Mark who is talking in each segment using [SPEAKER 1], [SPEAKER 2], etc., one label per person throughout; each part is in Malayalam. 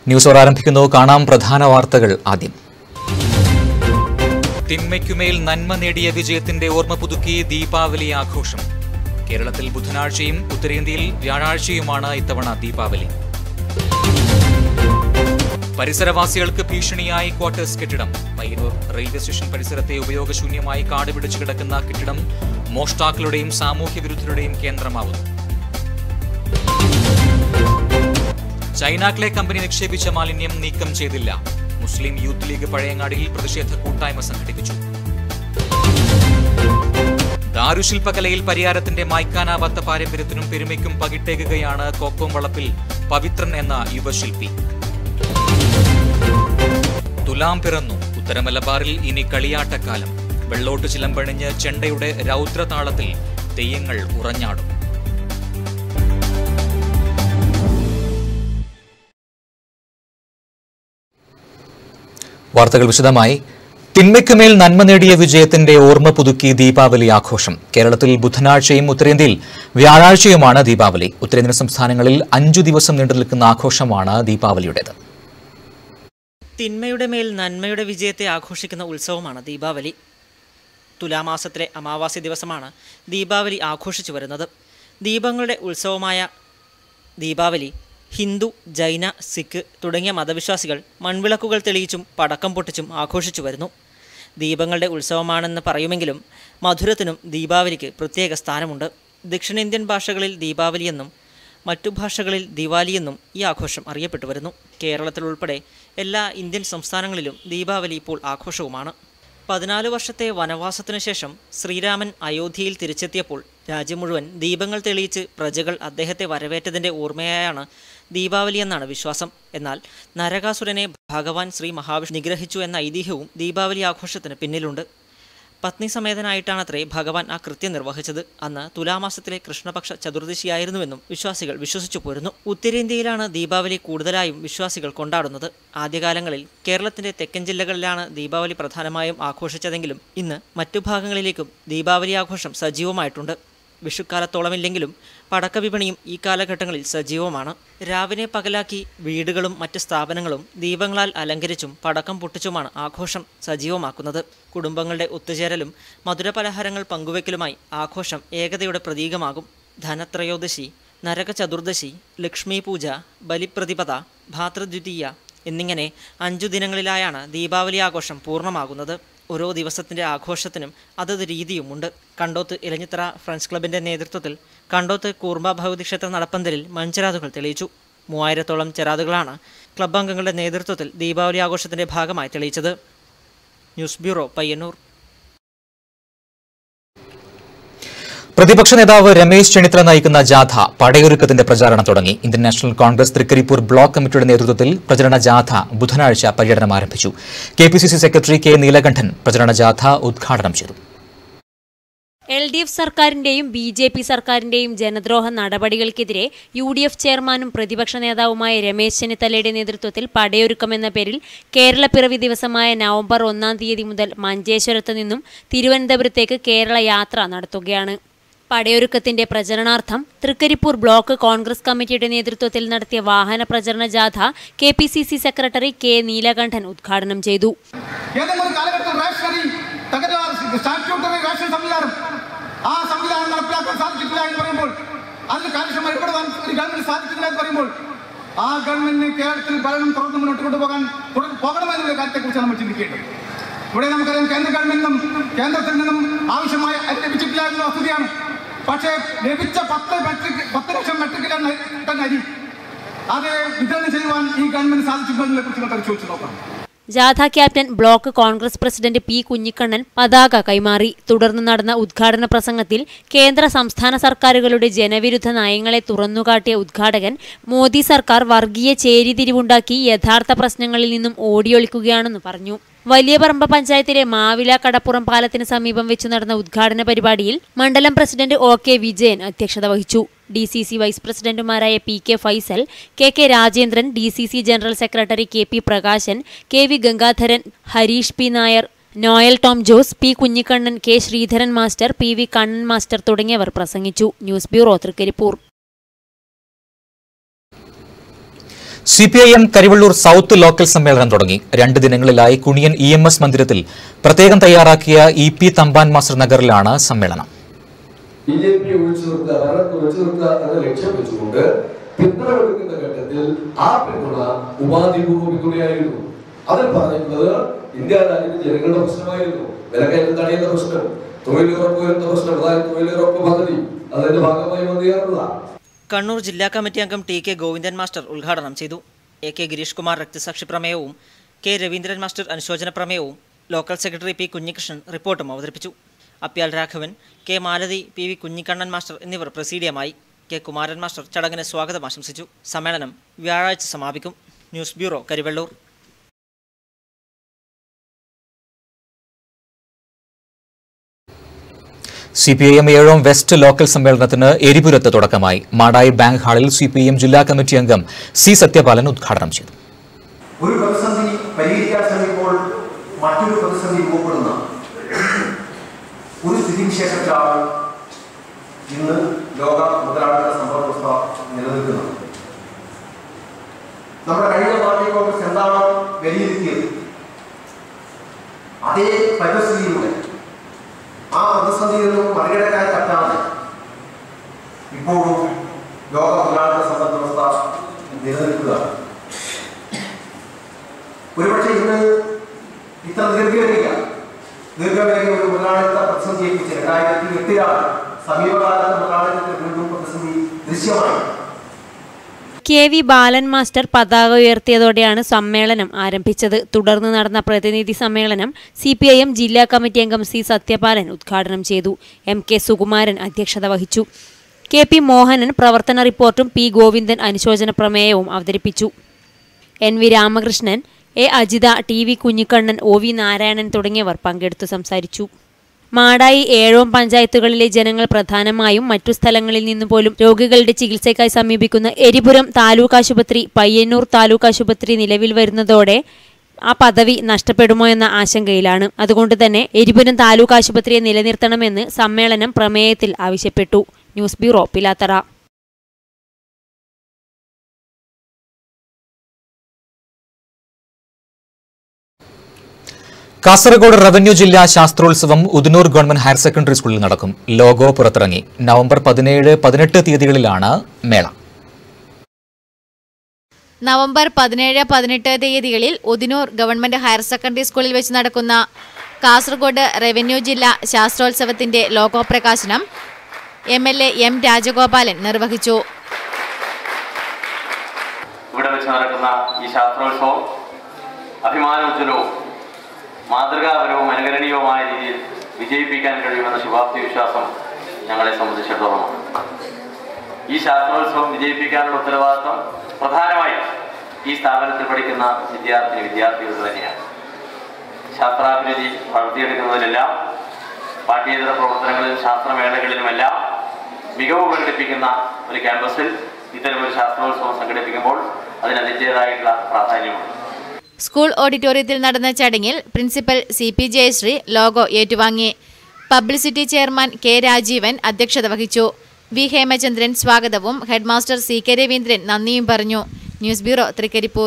[SPEAKER 1] ന്യൂസ് അവർ ആരംഭിക്കുന്നു കാണാം പ്രധാന വാർത്തകൾ ആദ്യം തിന്മയ്ക്കുമേൽ നന്മ നേടിയ വിജയത്തിന്റെ ഓർമ്മ പുതുക്കി ദീപാവലി ആഘോഷം കേരളത്തിൽ ബുധനാഴ്ചയും ഉത്തരേന്ത്യയിൽ വ്യാഴാഴ്ചയുമാണ് ഇത്തവണ ദീപാവലി പരിസരവാസികൾക്ക് ഭീഷണിയായി ക്വാർട്ടേഴ്സ് കെട്ടിടം പയ്യന്നൂർ റെയിൽവേ സ്റ്റേഷൻ പരിസരത്തെ ഉപയോഗശൂന്യമായി കാട് പിടിച്ചു കിടക്കുന്ന കെട്ടിടം മോഷ്ടാക്കളുടെയും സാമൂഹ്യ വിരുദ്ധരുടെയും കേന്ദ്രമാവുന്നു ചൈനാക്ലെ കമ്പനി നിക്ഷേപിച്ച മാലിന്യം നീക്കം ചെയ്തില്ല മുസ്ലിം യൂത്ത് ലീഗ് പഴയങ്ങാടിയിൽ പ്രതിഷേധ കൂട്ടായ്മ സംഘടിപ്പിച്ചു ദാരുശില്പകലയിൽ പരിയാരത്തിന്റെ മായ്ക്കാനാവാത്ത പാരമ്പര്യത്തിനും പെരുമയ്ക്കും പകിട്ടേകുകയാണ് കോക്കോം വളപ്പിൽ പവിത്രൻ എന്ന യുവശില്പി തുലാം പിറന്നു ഉത്തര മലബാറിൽ ഇനി കളിയാട്ടക്കാലം വെള്ളോട്ട് ചിലമ്പണിഞ്ഞ് ചെണ്ടയുടെ രൗദ്രതാളത്തിൽ തെയ്യങ്ങൾ ഉറഞ്ഞാടും വാർത്തകൾ വിശദമായി തിന്മയ്ക്കുമേൽ നന്മ നേടിയ വിജയത്തിന്റെ ഓർമ്മ പുതുക്കി ദീപാവലി ആഘോഷം കേരളത്തിൽ ബുധനാഴ്ചയും ഉത്തരേന്ത്യയിൽ വ്യാഴാഴ്ചയുമാണ് ദീപാവലി ഉത്തരേന്ത്യൻ സംസ്ഥാനങ്ങളിൽ അഞ്ചു ദിവസം നീണ്ടു നിൽക്കുന്ന ആഘോഷമാണ് ദീപാവലിയുടേത്
[SPEAKER 2] തിന്മയുടെ മേൽ നന്മയുടെ വിജയത്തെ ആഘോഷിക്കുന്ന ഉത്സവമാണ് ദീപാവലി തുലാമാസത്തിലെ അമാവാസി ദിവസമാണ് ദീപാവലി ആഘോഷിച്ചു വരുന്നത് ദീപങ്ങളുടെ ഉത്സവമായ ദീപാവലി ഹിന്ദു ജൈന സിഖ് തുടങ്ങിയ മതവിശ്വാസികൾ മൺവിളക്കുകൾ തെളിയിച്ചും പടക്കം പൊട്ടിച്ചും ആഘോഷിച്ചു വരുന്നു ദീപങ്ങളുടെ ഉത്സവമാണെന്ന് പറയുമെങ്കിലും മധുരത്തിനും ദീപാവലിക്ക് പ്രത്യേക സ്ഥാനമുണ്ട് ദക്ഷിണേന്ത്യൻ ഭാഷകളിൽ ദീപാവലി എന്നും മറ്റു ഭാഷകളിൽ ദിവാലി എന്നും ഈ ആഘോഷം അറിയപ്പെട്ടു വരുന്നു കേരളത്തിലുൾപ്പെടെ എല്ലാ ഇന്ത്യൻ സംസ്ഥാനങ്ങളിലും ദീപാവലി ഇപ്പോൾ ആഘോഷവുമാണ് പതിനാല് വർഷത്തെ വനവാസത്തിനു ശേഷം ശ്രീരാമൻ അയോധ്യയിൽ തിരിച്ചെത്തിയപ്പോൾ രാജ്യം മുഴുവൻ ദീപങ്ങൾ തെളിയിച്ച് പ്രജകൾ അദ്ദേഹത്തെ വരവേറ്റതിൻ്റെ ഓർമ്മയായാണ് ദീപാവലി എന്നാണ് വിശ്വാസം എന്നാൽ നരകാസുരനെ ഭഗവാൻ ശ്രീ മഹാവിഷ്ണു നിഗ്രഹിച്ചു എന്ന ഐതിഹ്യവും ദീപാവലി ആഘോഷത്തിന് പിന്നിലുണ്ട് പത്നി സമേതനായിട്ടാണത്രേ ഭഗവാൻ ആ കൃത്യം നിർവഹിച്ചത് അന്ന് തുലാമാസത്തിലെ കൃഷ്ണപക്ഷ ചതുർദശിയായിരുന്നുവെന്നും വിശ്വാസികൾ വിശ്വസിച്ചു പോരുന്നു ഉത്തരേന്ത്യയിലാണ് ദീപാവലി കൂടുതലായും വിശ്വാസികൾ കൊണ്ടാടുന്നത് ആദ്യകാലങ്ങളിൽ കേരളത്തിന്റെ തെക്കൻ ജില്ലകളിലാണ് ദീപാവലി പ്രധാനമായും ആഘോഷിച്ചതെങ്കിലും ഇന്ന് മറ്റു ഭാഗങ്ങളിലേക്കും ദീപാവലി ആഘോഷം സജീവമായിട്ടുണ്ട് വിഷുക്കാലത്തോളമില്ലെങ്കിലും പടക്ക വിപണിയും ഈ കാലഘട്ടങ്ങളിൽ സജീവമാണ് രാവിലെ പകലാക്കി വീടുകളും മറ്റ് സ്ഥാപനങ്ങളും ദീപങ്ങളാൽ അലങ്കരിച്ചും പടക്കം പൊട്ടിച്ചുമാണ് ആഘോഷം സജീവമാക്കുന്നത് കുടുംബങ്ങളുടെ ഒത്തുചേരലും മധുരപലഹാരങ്ങൾ പങ്കുവയ്ക്കലുമായി ആഘോഷം ഏകതയുടെ പ്രതീകമാകും ധനത്രയോദശി നരക ചതുർദശി ലക്ഷ്മി പൂജ ബലിപ്രതിപദ ഭാതൃദ്വിതീയ എന്നിങ്ങനെ അഞ്ചു ദിനങ്ങളിലായാണ് ദീപാവലി ആഘോഷം പൂർണ്ണമാകുന്നത് ഓരോ ദിവസത്തിൻ്റെ ആഘോഷത്തിനും അതത് രീതിയുമുണ്ട് കണ്ടോത്ത് ഇലഞ്ഞിത്തറ ഫ്രണ്ട്സ് ക്ലബിൻ്റെ നേതൃത്വത്തിൽ കണ്ടോത്ത് കൂർമ്മ ഭഗവതി ക്ഷേത്ര നടപ്പന്തലിൽ മൺചെരാതുകൾ തെളിയിച്ചു മൂവായിരത്തോളം ചെരാതുകളാണ് ക്ലബ് അംഗങ്ങളുടെ നേതൃത്വത്തിൽ ദീപാവലി ആഘോഷത്തിൻ്റെ ഭാഗമായി തെളിയിച്ചത് ന്യൂസ് ബ്യൂറോ പയ്യന്നൂർ
[SPEAKER 1] പ്രതിപക്ഷ നേതാവ് രമേശ് ചെന്നിത്തല നയിക്കുന്ന ജാഥ പടയൊരുക്കത്തിന്റെ പ്രചാരണം തുടങ്ങി Indian National Congress Thrikkaripur block കമ്മിറ്റിയുടെ നേതൃത്വത്തിൽ പ്രചരണ ജാഥ ബുധനാഴ്ച പര്യടനം ആരംഭിച്ചു K P C C secretary K Neelakantan പ്രചരണ ജാഥ ഉദ്ഘാടനം ചെയ്തു
[SPEAKER 3] എൽ ഡി എഫ് സർക്കാരിന്റെയും ബി ജെ പി സർക്കാരിന്റെയും ജനദ്രോഹ നടപടികൾക്കെതിരെ യു ഡി എഫ് ചെയർമാനും പ്രതിപക്ഷ നേതാവുമായ രമേശ് ചെന്നിത്തലയുടെ നേതൃത്വത്തിൽ പടയൊരുക്കമെന്ന പേരിൽ കേരള പിറവി ദിവസമായ നവംബർ ഒന്നാം തീയതി മുതൽ മഞ്ചേശ്വരത്ത് നിന്നും തിരുവനന്തപുരത്തേക്ക് കേരള യാത്ര നടത്തുകയാണ് പടയൊരുക്കത്തിന്റെ പ്രചരണാർത്ഥം തൃക്കരിപ്പൂർ ബ്ലോക്ക് കോൺഗ്രസ് കമ്മിറ്റിയുടെ നേതൃത്വത്തിൽ നടത്തിയ വാഹന പ്രചരണ ജാഥ K P C C secretary K Neelakantan ഉദ്ഘാടനം ചെയ്തു
[SPEAKER 4] ഏതെങ്കിലും ഒരു കാലഘട്ടത്തിൽ റേഷനറി തകരാറ് സ്റ്റാറ്റ്യൂട്ടറി റേഷൻ സംവിധാനം ആ സംവിധാനം നടപ്പിലാക്കാൻ സാധിച്ചിട്ടില്ല എന്ന് പറയുമ്പോൾ അതിന് കാര്യക്ഷമമായി ഇടപെടുവാൻ ഒരു ഗവൺമെന്റ് സാധിക്കുന്നില്ല എന്ന് പറയുമ്പോൾ ആ ഗവൺമെന്റിന് കേരളത്തിൽ ഭരണം തുറന്ന് മുന്നോട്ട് കൊണ്ടുപോകാൻ തുടർ പോകണമെന്നുള്ള കാര്യത്തെക്കുറിച്ച് നമ്മൾ ചിന്തിക്കേണ്ടത് ഇവിടെ നമുക്കറിയാം കേന്ദ്ര ഗവൺമെന്റിനും കേന്ദ്രത്തിൽ നിന്നും ആവശ്യമായ അരി ലഭിച്ചിട്ടില്ല എന്നുള്ള വസ്തുതയാണ് പക്ഷേ ലഭിച്ച പത്ത് മെട്രിക് പത്ത് ലക്ഷം മെട്രിക് ടൺ ടൺ അരി അത് വിതരണം ചെയ്യുവാൻ ഈ ഗവൺമെന്റ് സാധിച്ചിട്ടുണ്ടോ എന്നതിനെ കുറിച്ച് നമുക്ക് ചോദിച്ചു നോക്കാം
[SPEAKER 3] ജാഥ captain block Congress president P Kunhikannan പതാക കൈമാറി തുടർന്ന് നടന്ന ഉദ്ഘാടന പ്രസംഗത്തിൽ കേന്ദ്ര സംസ്ഥാന സർക്കാരുകളുടെ ജനവിരുദ്ധ നയങ്ങളെ തുറന്നുകാട്ടിയ ഉദ്ഘാടകൻ മോദി സർക്കാർ വർഗീയ ചേരിതിരിവുണ്ടാക്കി യഥാർത്ഥ പ്രശ്നങ്ങളിൽ നിന്നും ഓടിയൊളിക്കുകയാണെന്ന് പറഞ്ഞു വലിയ പറമ്പ പഞ്ചായത്തിലെ മാവില കടപ്പുറം പാലത്തിന് സമീപം വെച്ച് നടന്ന ഉദ്ഘാടന പരിപാടിയിൽ മണ്ഡലം പ്രസിഡന്റ് ഒ കെ വിജയൻ അധ്യക്ഷത വഹിച്ചു ഡി സി സി വൈസ് പ്രസിഡന്റുമാരായ P K Faisal K K Rajendran D C C general secretary K P Prakashan K V Gangadharan Harish P Nair Noel Tom Jose P Kunhikannan K Sreedharan master P V Kannan master തുടങ്ങിയവർ പ്രസംഗിച്ചു news bureau Thrikkaripur
[SPEAKER 1] C P I M Karivellur south local സമ്മേളനം തുടങ്ങി രണ്ട് ദിനങ്ങളിലായി കുണിയൻ ഇ എം എസ് മന്ദിരത്തിൽ പ്രത്യേകം തയ്യാറാക്കിയ ഇ പി തമ്പാൻ മാസ്റ്റർ നഗറിലാണ് സമ്മേളനം
[SPEAKER 5] ബി ജെ പി ഒഴിച്ചു നിർത്തുക ഭരണത്തെ ഒഴിച്ചു നിർത്തുക എന്ന ലക്ഷ്യം വെച്ചുകൊണ്ട് പിന്തുണ കൊടുക്കുന്ന ഘട്ടത്തിൽ ആ പിന്തുണ ഉപാധിപൂർവ്വ പിന്തുണയായിരുന്നു അതിൽ പറഞ്ഞിരുന്നത് ഇന്ത്യ രാജ്യത്തെ ജനങ്ങളുടെ പ്രശ്നമായിരുന്നു വിലക്കയറ്റം തടയുന്ന പ്രശ്നം തൊഴിലുറപ്പ് വരുന്ന പ്രശ്നം അതായത് തൊഴിലുറപ്പ് പദ്ധതി അതിന്റെ ഭാഗമായി വന്നിയാറുള്ള
[SPEAKER 2] കണ്ണൂർ ജില്ലാ കമ്മിറ്റി അംഗം ടി കെ ഗോവിന്ദൻ മാസ്റ്റർ ഉദ്ഘാടനം ചെയ്തു എ കെ ഗിരീഷ് കുമാർ രക്തസാക്ഷി പ്രമേയവും കെ രവീന്ദ്രൻ മാസ്റ്റർ അനുശോചന പ്രമേയവും ലോക്കൽ സെക്രട്ടറി പി കുഞ്ഞികൃഷ്ണൻ റിപ്പോർട്ടും അവതരിപ്പിച്ചു അപ്യാൽ Raghavan K Malathi P V Kunhikannan master എന്നിവർ പ്രസീഡിയമായി കെ കുമാരൻ മാസ്റ്റർ ചടങ്ങിന് സ്വാഗതം ആശംസിച്ചു സമ്മേളനം വ്യാഴാഴ്ച സമാപിക്കും news bureau Karivellur
[SPEAKER 1] C P I M Ezhome west local സമ്മേളനത്തിന് എരിപുരത്ത് തുടക്കമായി മാടായി ബാങ്ക് ഹാളിൽ സി പി എം ജില്ലാ കമ്മിറ്റി അംഗം സി സത്യപാലൻ ഉദ്ഘാടനം ചെയ്തു
[SPEAKER 6] ഒരു പ്രതിസന്ധി പരിഹരിക്കാൻ ശ്രമിക്കുമ്പോൾ മറ്റൊരു പ്രതിസന്ധി രൂപപ്പെടുന്ന ഒരു സ്ഥിതിവിശേഷത്തിലാണ് ഇന്ന് ലോക മുതലാളിത്ത സമ്പർവ്യവസ്ഥ നിലനിൽക്കുന്നത് നമ്മുടെ കഴിഞ്ഞ പാർട്ടി കോൺഗ്രസ് എന്താണ് വിലയിരുത്തിയത് അതേ പരിസ്ഥിതിയിലൂടെ ആ പ്രതിസന്ധിയിൽ നിന്നും മറികടക്കാൻ പറ്റാതെ ഇപ്പോഴും ലോക മുതലാളിത്ത സമ്പർവ്യവസ്ഥ നിലനിൽക്കുകയാണ് ഒരുപക്ഷെ ഇന്ന് ഇത്ര ദീർഘമേറിയ ദീർഘമേറിയ ഒരു മുതലാളിത്ത പ്രതിസന്ധിയെ കുറിച്ച് രണ്ടായിരത്തി എട്ടിലാണ് സമീപകാലത്ത് മുതലാളിത്തത്തിൽ വീണ്ടും പ്രതിസന്ധി ദൃശ്യമായി
[SPEAKER 3] കെ വി ബാലൻ മാസ്റ്റർ പതാക ഉയർത്തിയതോടെയാണ് സമ്മേളനം ആരംഭിച്ചത് തുടർന്ന് നടന്ന പ്രതിനിധി സമ്മേളനം സി പി ഐ എം ജില്ലാ കമ്മിറ്റി അംഗം സി സത്യപാലൻ ഉദ്ഘാടനം ചെയ്തു എം കെ സുകുമാരൻ അധ്യക്ഷത വഹിച്ചു കെ പി മോഹനൻ പ്രവർത്തന റിപ്പോർട്ടും പി ഗോവിന്ദൻ അനുശോചന പ്രമേയവും അവതരിപ്പിച്ചു N V Ramakrishnan A Ajitha T V Kunhikannan O V Narayanan തുടങ്ങിയവർ പങ്കെടുത്തു സംസാരിച്ചു മാടായി ഏഴോം പഞ്ചായത്തുകളിലെ ജനങ്ങൾ പ്രധാനമായും മറ്റു സ്ഥലങ്ങളിൽ നിന്ന് പോലും രോഗികളുടെ ചികിത്സയ്ക്കായി സമീപിക്കുന്ന എരിപുരം താലൂക്ക് ആശുപത്രി പയ്യന്നൂർ താലൂക്ക് ആശുപത്രി നിലവിൽ വരുന്നതോടെ ആ പദവി നഷ്ടപ്പെടുമോ എന്ന ആശങ്കയിലാണ് അതുകൊണ്ട് തന്നെ എരിപുരം താലൂക്ക് ആശുപത്രിയെ നിലനിർത്തണമെന്ന് സമ്മേളനം പ്രമേയത്തിൽ ആവശ്യപ്പെട്ടു news bureau Pilathara
[SPEAKER 1] Kasaragod revenue ജില്ലാ ശാസ്ത്രോത്സവം ഉദനൂർ ഗവൺമെന്റ് ഹയർ സെക്കൻഡറി സ്കൂളിൽ നടക്കും ലോഗോ പുറത്തിറങ്ങി നവംബർ പതിനേഴ് പതിനെട്ട് തീയതികളിലാണ് മേള
[SPEAKER 7] നവംബർ പതിനേഴ് പതിനെട്ട് തീയതികളിൽ ഉദിനൂർ ഗവൺമെന്റ് ഹയർ സെക്കൻഡറി സ്കൂളിൽ വെച്ച് നടക്കുന്ന കാസർഗോഡ് റവന്യൂ ജില്ലാ ശാസ്ത്രോത്സവത്തിന്റെ ലോഗോ പ്രകാശനം M L A M Rajagopalan നിർവഹിച്ചു
[SPEAKER 8] ഇവിടെ വെച്ച് നടക്കുന്ന ഈ ശാസ്ത്രോത്സവം അഭിമാനോജ്വലവും മാതൃകാപരവും അനുകരണീയവുമായ രീതിയിൽ വിജയിപ്പിക്കാൻ കഴിയുമെന്ന ശുഭാപ്തി വിശ്വാസം ഞങ്ങളെ സംബന്ധിച്ചിടത്തോളമാണ് ഈ ശാസ്ത്രോത്സവം വിജയിപ്പിക്കാനുള്ള ഉത്തരവാദിത്വം പ്രധാനമായും ഈ സ്ഥാപനത്തിൽ പഠിക്കുന്ന വിദ്യാർത്ഥിനി വിദ്യാർത്ഥികൾ തന്നെയാണ് ശാസ്ത്രാഭിരുചി വളർത്തിയെടുക്കുന്നതിലെല്ലാം പാഠ്യേതര പ്രവർത്തനങ്ങളിലും ശാസ്ത്രമേളകളിലുമെല്ലാം മികവ് പ്രകടിപ്പിക്കുന്ന ഒരു ക്യാമ്പസിൽ ഇത്തരമൊരു ശാസ്ത്രോത്സവം സംഘടിപ്പിക്കുമ്പോൾ അതിന് അതിൻ്റേതായിട്ടുള്ള പ്രാധാന്യമുണ്ട്
[SPEAKER 7] സ്കൂൾ ഓഡിറ്റോറിയത്തിൽ നടന്ന ചടങ്ങിൽ principal C P Jayasree logo ഏറ്റുവാങ്ങി പബ്ലിസിറ്റി ചെയർമാൻ കെ രാജീവൻ അധ്യക്ഷത വഹിച്ചു വി ഹേമചന്ദ്രൻ സ്വാഗതവും ഹെഡ്മാസ്റ്റർ സി കെ രവീന്ദ്രൻ നന്ദിയും പറഞ്ഞു news bureau Trikaripur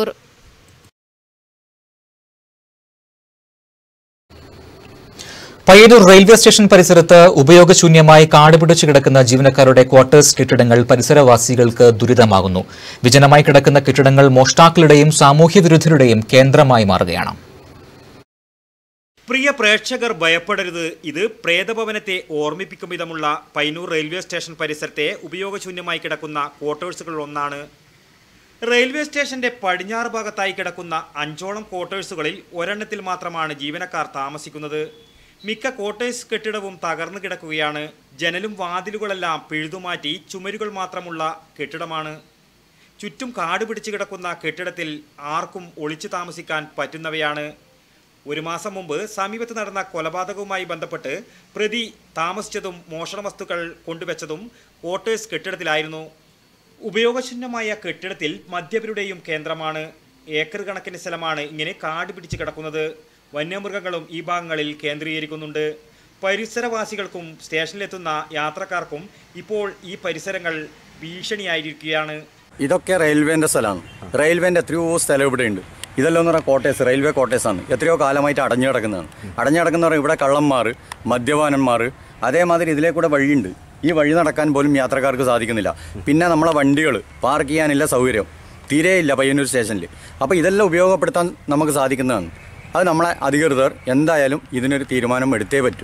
[SPEAKER 1] Payyanur railway station പരിസരത്ത് ഉപയോഗശൂന്യമായി കാടുപിടിച്ചു കിടക്കുന്ന ജീവനക്കാരുടെ ക്വാർട്ടേഴ്സ് കെട്ടിടങ്ങൾ പരിസരവാസികൾക്ക് ദുരിതമാകുന്നു വിജനമായി കിടക്കുന്ന കെട്ടിടങ്ങൾ മോഷ്ടാക്കളുടെയും സാമൂഹ്യവിരുദ്ധരുടെയും കേന്ദ്രമായി മാറുകയാണ്
[SPEAKER 9] പ്രിയ പ്രേക്ഷകർ ഭയപ്പെടരുത് ഇത് പ്രേതഭവനത്തെ ഓർമ്മിപ്പിക്കും വിധമുള്ള പൈനൂർ റെയിൽവേ സ്റ്റേഷൻ പരിസരത്തെ ഉപയോഗശൂന്യമായി കിടക്കുന്ന ക്വാർട്ടേഴ്സുകളിൽ ഒന്നാണ് റെയിൽവേ സ്റ്റേഷന്റെ പടിഞ്ഞാറ് ഭാഗത്തായി കിടക്കുന്ന അഞ്ചോളം ക്വാർട്ടേഴ്സുകളിൽ ഒരെണ്ണത്തിൽ മാത്രമാണ് ജീവനക്കാർ താമസിക്കുന്നത് മിക്ക ക്വാർട്ടേഴ്സ് കെട്ടിടവും തകർന്നു കിടക്കുകയാണ് ജനലും വാതിലുകളെല്ലാം പിഴുതുമാറ്റി ചുമരുകൾ മാത്രമുള്ള കെട്ടിടമാണ് ചുറ്റും കാട് പിടിച്ചു കിടക്കുന്ന കെട്ടിടത്തിൽ ആർക്കും ഒളിച്ചു താമസിക്കാൻ പറ്റുന്നവയാണ് ഒരു മാസം മുമ്പ് സമീപത്ത് നടന്ന കൊലപാതകവുമായി ബന്ധപ്പെട്ട് പ്രതി താമസിച്ചതും മോഷണ വസ്തുക്കൾ കൊണ്ടുവച്ചതും ക്വാർട്ടേഴ്സ് കെട്ടിടത്തിലായിരുന്നു ഉപയോഗശൂന്യമായ കെട്ടിടത്തിൽ മദ്യപരുടെയും കേന്ദ്രമാണ് ഏക്കർ കണക്കിന് സ്ഥലമാണ് ഇങ്ങനെ കാട് പിടിച്ച് കിടക്കുന്നത് വന്യമൃഗങ്ങളും ഈ ഭാഗങ്ങളിൽ കേന്ദ്രീകരിക്കുന്നുണ്ട് പരിസരവാസികൾക്കും സ്റ്റേഷനിലെത്തുന്ന യാത്രക്കാർക്കും ഇപ്പോൾ ഈ പരിസരങ്ങൾ ഭീഷണിയായിരിക്കുകയാണ്
[SPEAKER 10] ഇതൊക്കെ റെയിൽവേൻ്റെ സ്ഥലമാണ് റെയിൽവേൻ്റെ എത്രയോ സ്ഥലം ഇവിടെ ഉണ്ട് ഇതെല്ലാം എന്ന് പറഞ്ഞാൽ കോട്ടേഴ്സ് റെയിൽവേ കോട്ടേഴ്സാണ് എത്രയോ കാലമായിട്ട് അടഞ്ഞു കിടക്കുന്നതാണ് അടഞ്ഞു കിടക്കുന്ന പറഞ്ഞാൽ ഇവിടെ കള്ളന്മാർ മദ്യപാനന്മാർ അതേമാതിരി ഇതിലേ കൂടെ വഴിയുണ്ട് ഈ വഴി നടക്കാൻ പോലും യാത്രക്കാർക്ക് സാധിക്കുന്നില്ല പിന്നെ നമ്മളെ വണ്ടികൾ പാർക്ക് ചെയ്യാനില്ല സൗകര്യം തീരെയില്ല പയ്യന്നൂർ സ്റ്റേഷനിൽ അപ്പോൾ ഇതെല്ലാം ഉപയോഗപ്പെടുത്താൻ നമുക്ക് സാധിക്കുന്നതാണ് അത് നമ്മളെ അധികൃതർ എന്തായാലും ഇതിനൊരു തീരുമാനം എടുത്തേ പറ്റൂ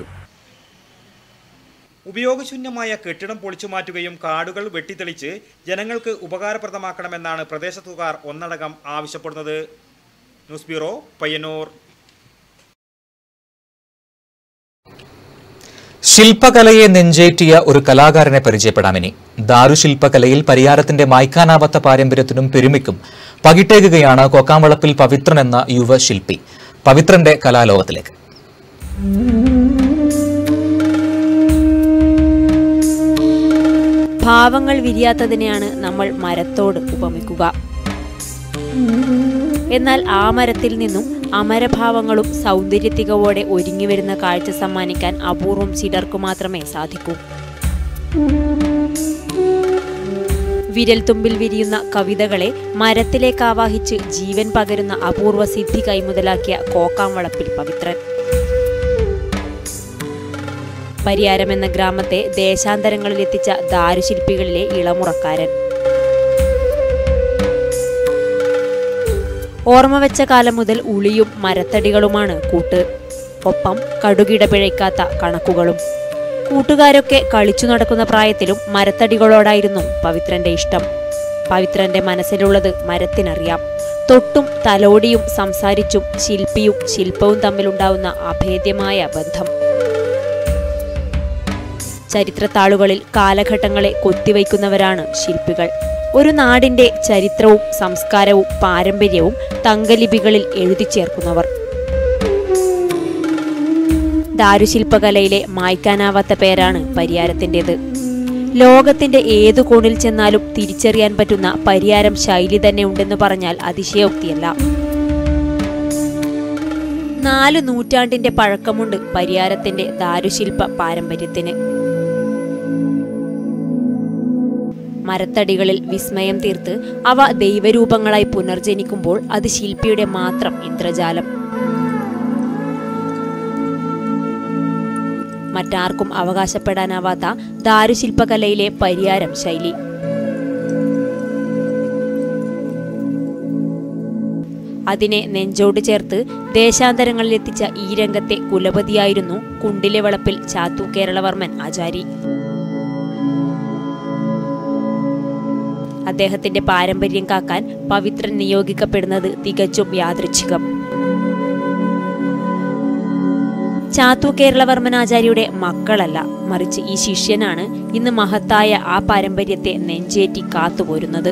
[SPEAKER 9] ഉപയോഗശൂന്യമായ കെട്ടിടം പൊളിച്ചു മാറ്റുകയും കാടുകൾ വെട്ടിത്തെളിച്ച് ജനങ്ങൾക്ക് ഉപകാരപ്രദമാക്കണമെന്നാണ് പ്രദേശത്തുകാർ ഒന്നടങ്കം ആവശ്യപ്പെടുന്നത് ന്യൂസ് ബ്യൂറോ പയ്യന്നൂർ
[SPEAKER 1] ശില്പകലയെ നെഞ്ചേറ്റിയ ഒരു കലാകാരനെ പരിചയപ്പെടാമിനി ദാരുശില്പകലയിൽ പരിയാരത്തിന്റെ മായ്ക്കാനാവാത്ത പാരമ്പര്യത്തിനും പെരുമയ്ക്കും പകിട്ടേകുകയാണ് കൊക്കാമ്പളപ്പിൽ പവിത്രൻ എന്ന യുവശില്പി പവിത്രന്റെ കലാലോകത്തിലേക്ക്
[SPEAKER 3] ഭാവങ്ങൾ വിരിയാത്തതിനെയാണ് നമ്മൾ മരത്തോട് ഉപമിക്കുക എന്നാൽ ആ മരത്തിൽ നിന്നും അമരഭാവങ്ങളും സൗന്ദര്യത്തികവോടെ ഒരുങ്ങിവരുന്ന കാഴ്ച സമ്മാനിക്കാൻ അപൂർവം ചിലർക്കു മാത്രമേ സാധിക്കൂ വിരൽത്തുമ്പിൽ വിരിയുന്ന കവിതകളെ മരത്തിലേക്ക് ആവാഹിച്ച് ജീവൻ പകരുന്ന അപൂർവ സിദ്ധി കൈമുതലാക്കിയ കോക്കാംവളപ്പിൽ പവിത്രൻ പരിയാരം എന്ന ഗ്രാമത്തെ ദേശാന്തരങ്ങളിലെത്തിച്ച ദാരുശില്പികളിലെ ഇളമുറക്കാരൻ ഓർമ്മ വെച്ച കാലം മുതൽ ഉളിയും മരത്തടികളുമാണ് കൂട്ട് ഒപ്പം കടുകിട പിഴയ്ക്കാത്ത കണക്കുകളും കൂട്ടുകാരൊക്കെ കളിച്ചു നടക്കുന്ന പ്രായത്തിലും മരത്തടികളോടായിരുന്നു പവിത്രന്റെ ഇഷ്ടം പവിത്രന്റെ മനസ്സിലുള്ളത് മരത്തിനറിയാം തൊട്ടും തലോടിയും സംസാരിച്ചും ശില്പിയും ശില്പവും തമ്മിലുണ്ടാവുന്ന അഭേദ്യമായ ബന്ധം ചരിത്രത്താളുകളിൽ കാലഘട്ടങ്ങളെ കൊത്തിവയ്ക്കുന്നവരാണ് ശില്പികൾ ഒരു നാടിന്റെ ചരിത്രവും സംസ്കാരവും പാരമ്പര്യവും തങ്കലിപികളിൽ എഴുതി ചേർക്കുന്നവർ ദാരുശില്പകലയിലെ മായ്ക്കാനാവാത്ത പേരാണ് പരിയാരത്തിൻ്റെത് ലോകത്തിന്റെ ഏതു കോണിൽ ചെന്നാലും തിരിച്ചറിയാൻ പറ്റുന്ന പരിയാരം ശൈലി തന്നെ ഉണ്ടെന്ന് പറഞ്ഞാൽ അതിശയോക്തിയല്ല നാല് നൂറ്റാണ്ടിന്റെ പഴക്കമുണ്ട് പരിയാരത്തിന്റെ ദാരുശില്പ പാരമ്പര്യത്തിന് മരത്തടികളിൽ വിസ്മയം തീർത്ത് അവ ദൈവരൂപങ്ങളായി പുനർജനിക്കുമ്പോൾ അത് ശില്പിയുടെ മാത്രം ഇന്ദ്രജാലം മറ്റാർക്കും അവകാശപ്പെടാനാവാത്ത ദാരുശില്പകലയിലെ പരിയാരം ശൈലി അതിനെ നെഞ്ചോട് ചേർത്ത് ദേശാന്തരങ്ങളിലെത്തിച്ച ഈ രംഗത്തെ കുലപതിയായിരുന്നു കുണ്ടിലെ വളപ്പിൽ ചാത്തു കേരളവർമ്മൻ ആചാരി അദ്ദേഹത്തിന്റെ പാരമ്പര്യം കാക്കാൻ പവിത്രൻ നിയോഗിക്കപ്പെടുന്നത് തികച്ചും യാദൃച്ഛികം ചാത്തു കേരളവർമ്മൻ ആചാര്യയുടെ മക്കളല്ല മറിച്ച് ഈ ശിഷ്യനാണ് ഇന്ന് മഹത്തായ ആ പാരമ്പര്യത്തെ നെഞ്ചേറ്റി കാത്തുപോരുന്നത്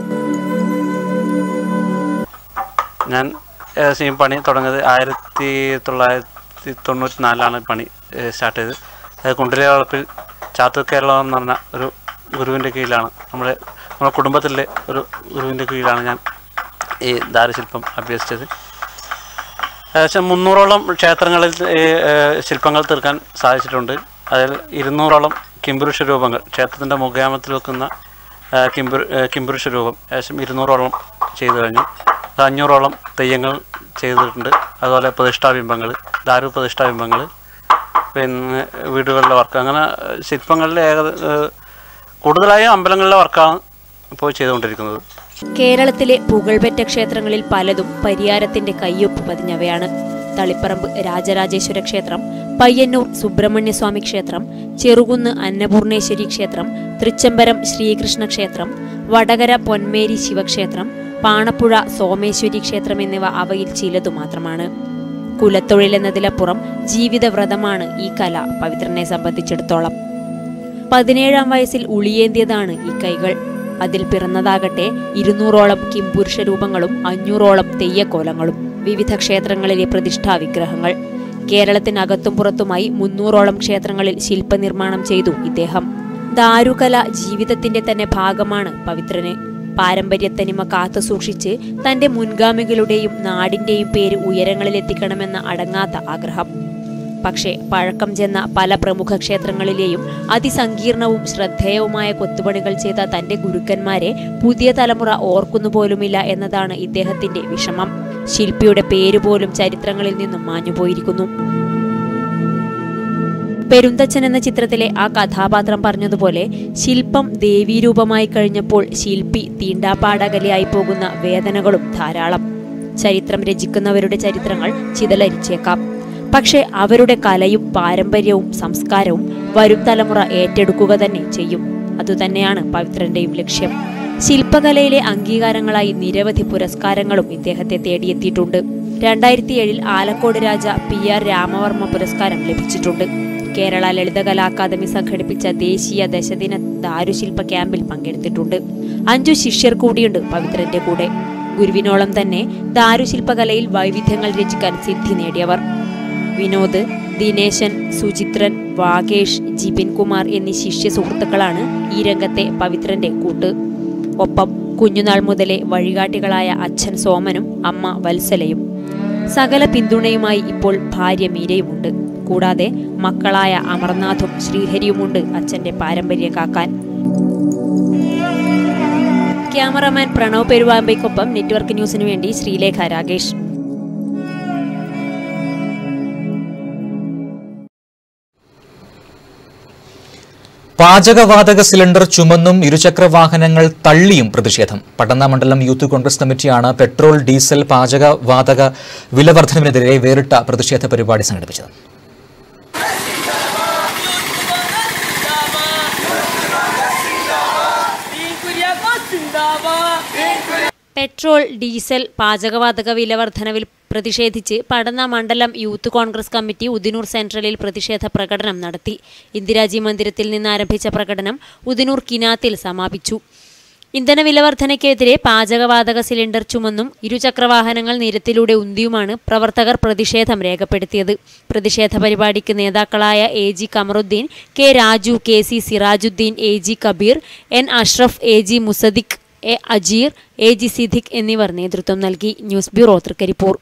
[SPEAKER 11] ഞാൻ ഏകദേശം ഈ പണി തുടങ്ങിയത് ആയിരത്തി തൊള്ളായിരത്തി തൊണ്ണൂറ്റി നാലിലാണ് പണി സ്റ്റാർട്ട് ചെയ്തത് അത് കുണ്ടിലെ വളപ്പിൽ ചാത്തൂർ കേരളം എന്ന് പറഞ്ഞ ഒരു ഗുരുവിൻ്റെ കീഴിലാണ് നമ്മുടെ നമ്മുടെ കുടുംബത്തിലെ ഒരു ഗുരുവിൻ്റെ കീഴിലാണ് ഞാൻ ഈ ദാരുശില്പം അഭ്യസിച്ചത് ഏകദേശം മുന്നൂറോളം ക്ഷേത്രങ്ങളിൽ ഈ ഏഹ്, ശില്പങ്ങൾ തീർക്കാൻ സാധിച്ചിട്ടുണ്ട് അതിൽ ഇരുന്നൂറോളം കിംപുരുഷ രൂപങ്ങൾ ക്ഷേത്രത്തിൻ്റെ മുഖാമത്തിൽ വെക്കുന്ന ഏഹ്, കിംപുരു ഏഹ്, കിംപുരുഷ രൂപം ഏകദേശം ഇരുന്നൂറോളം ചെയ്തു കഴിഞ്ഞു അത് അഞ്ഞൂറോളം തെയ്യങ്ങൾ ചെയ്തിട്ടുണ്ട് അതുപോലെ പ്രതിഷ്ഠാബിംബങ്ങൾ ദാരു പ്രതിഷ്ഠാബിംബങ്ങൾ പിന്നെ വീടുകളിലെ വർക്ക് അങ്ങനെ ശില്പങ്ങളിലെ ഏക ഏഹ്, കൂടുതലായും അമ്പലങ്ങളിലെ വർക്കാണ് ഇപ്പോൾ ചെയ്തുകൊണ്ടിരിക്കുന്നത്
[SPEAKER 3] കേരളത്തിലെ പുകൾപെറ്റ ക്ഷേത്രങ്ങളിൽ പലതും പരിയാരത്തിന്റെ കയ്യൊപ്പ് പതിഞ്ഞവയാണ് തളിപ്പറമ്പ് രാജരാജേശ്വര ക്ഷേത്രം പയ്യന്നൂർ സുബ്രഹ്മണ്യസ്വാമി ക്ഷേത്രം ചെറുകുന്ന് അന്നപൂർണേശ്വരി ക്ഷേത്രം തൃച്ചംബരം ശ്രീകൃഷ്ണ ക്ഷേത്രം വടകര പൊന്മേരി ശിവക്ഷേത്രം പാണപ്പുഴ സോമേശ്വരി ക്ഷേത്രം എന്നിവ അവയിൽ ചിലതു മാത്രമാണ് കുലത്തൊഴിൽ എന്നതിലപ്പുറം ജീവിതവ്രതമാണ് ഈ കല പവിത്രനെ സംബന്ധിച്ചിടത്തോളം പതിനേഴാം വയസ്സിൽ ഉളിയേന്തിയതാണ് ഈ കൈകൾ അതിൽ പിറന്നതാകട്ടെ ഇരുന്നൂറോളം കിംപുരുഷ രൂപങ്ങളും അഞ്ഞൂറോളം തെയ്യക്കോലങ്ങളും വിവിധ ക്ഷേത്രങ്ങളിലെ പ്രതിഷ്ഠാ വിഗ്രഹങ്ങൾ കേരളത്തിനകത്തും പുറത്തുമായി മുന്നൂറോളം ക്ഷേത്രങ്ങളിൽ ശില്പനിർമ്മാണം ചെയ്തു ഇദ്ദേഹം ദാരുകല ജീവിതത്തിന്റെ തന്നെ ഭാഗമാണ് പവിത്രന് പാരമ്പര്യത്തനിമ കാത്തുസൂക്ഷിച്ച് തന്റെ മുൻഗാമികളുടെയും നാടിന്റെയും പേര് ഉയരങ്ങളിലെത്തിക്കണമെന്ന അടങ്ങാത്ത ആഗ്രഹം പക്ഷേ പഴക്കം ചെന്ന പല പ്രമുഖ ക്ഷേത്രങ്ങളിലെയും അതിസങ്കീർണവും ശ്രദ്ധേയവുമായ കൊത്തുപണികൾ ചെയ്ത തന്റെ ഗുരുക്കന്മാരെ പുതിയ തലമുറ ഓർക്കുന്നുപോലുമില്ല എന്നതാണ് ഇദ്ദേഹത്തിന്റെ വിഷമം ശില്പിയുടെ പേര് പോലും ചരിത്രങ്ങളിൽ നിന്നും മാഞ്ഞുപോയിരിക്കുന്നു പെരുന്തച്ഛൻ എന്ന ചിത്രത്തിലെ ആ കഥാപാത്രം പറഞ്ഞതുപോലെ ശില്പം ദേവീരൂപമായി കഴിഞ്ഞപ്പോൾ ശില്പി തീണ്ടാപ്പാടകലിയായി പോകുന്ന വേദനകളും ധാരാളം ചരിത്രം രചിക്കുന്നവരുടെ ചരിത്രങ്ങൾ ചിതലരിച്ചേക്കാം പക്ഷേ അവരുടെ കലയും പാരമ്പര്യവും സംസ്കാരവും വരും തലമുറ ഏറ്റെടുക്കുക തന്നെ ചെയ്യും അതുതന്നെയാണ് പവിത്രന്റെയും ലക്ഷ്യം ശില്പകലയിലെ അംഗീകാരങ്ങളായി നിരവധി പുരസ്കാരങ്ങളും ഇദ്ദേഹത്തെ തേടിയെത്തിയിട്ടുണ്ട് രണ്ടായിരത്തി ഏഴിൽ ആലക്കോട് രാജ പി ആർ രാമവർമ്മ പുരസ്കാരം ലഭിച്ചിട്ടുണ്ട് കേരള ലളിതകലാ അക്കാദമി സംഘടിപ്പിച്ച ദേശീയ ദശദിന ദാരുശില്പ ക്യാമ്പിൽ പങ്കെടുത്തിട്ടുണ്ട് അഞ്ചു ശിഷ്യർ കൂടിയുണ്ട് പവിത്രന്റെ കൂടെ ഗുരുവിനോളം തന്നെ ദാരുശില്പകലയിൽ വൈവിധ്യങ്ങൾ രചിക്കാൻ സിദ്ധി നേടിയവർ വിനോദ് ദിനേശൻ സുചിത്രൻ വാഗേഷ് ജിബിൻ കുമാർ എന്നീ ശിഷ്യ സുഹൃത്തുക്കളാണ് ഈ രംഗത്തെ പവിത്രന്റെ കൂട്ട് ഒപ്പം കുഞ്ഞുനാൾ മുതലേ വഴികാട്ടികളായ അച്ഛൻ സോമനും അമ്മ വത്സലയും സകല പിന്തുണയുമായി ഇപ്പോൾ ഭാര്യ മീരയുമുണ്ട് കൂടാതെ മക്കളായ അമർനാഥും ശ്രീഹരിയുമുണ്ട് അച്ഛന്റെ പാരമ്പര്യം കാക്കാൻ ക്യാമറമാൻ പ്രണവ് പെരുവാമ്പയ്ക്കൊപ്പം നെറ്റ്വർക്ക് ന്യൂസിനു വേണ്ടി ശ്രീലേഖ രാകേഷ്
[SPEAKER 1] പാചകവാതക സിലിണ്ടർ ചുമന്നും ഇരുചക്ര വാഹനങ്ങൾ തള്ളിയും പ്രതിഷേധം പട്ടന്ന മണ്ഡലം യൂത്ത് കോൺഗ്രസ് കമ്മിറ്റിയാണ് പെട്രോൾ ഡീസൽ പാചകവാതക വിലവർദ്ധനവിനെതിരെ വേറിട്ട പ്രതിഷേധ പരിപാടി സംഘടിപ്പിച്ചത്
[SPEAKER 3] പെട്രോൾ ഡീസൽ പാചകവാതക വില വർധനവിൽ പ്രതിഷേധിച്ച് പടന്ന മണ്ഡലം യൂത്ത് കോൺഗ്രസ് കമ്മിറ്റി ഉദിനൂർ സെൻട്രലിൽ പ്രതിഷേധ പ്രകടനം നടത്തി ഇന്ദിരാജി മന്ദിരത്തിൽ നിന്ന് ആരംഭിച്ച പ്രകടനം ഉദിനൂർ കിനാത്തിൽ സമാപിച്ചു ഇന്ധന വിലവർധനയ്ക്കെതിരെ പാചകവാതക സിലിണ്ടർ ചുമന്നും ഇരുചക്രവാഹനങ്ങൾ നിരത്തിലൂടെ ഉന്തിയുമാണ് പ്രവർത്തകർ പ്രതിഷേധം രേഖപ്പെടുത്തിയത് പ്രതിഷേധ പരിപാടിക്ക് നേതാക്കളായ A G Kamaruddin K Raju K C Sirajuddin A G Kabeer N Ashraf A G Musadiq A Ajeer A G Siddique എന്നിവർ നേതൃത്വം നൽകി ന്യൂസ് ബ്യൂറോ തൃക്കരിപ്പൂർ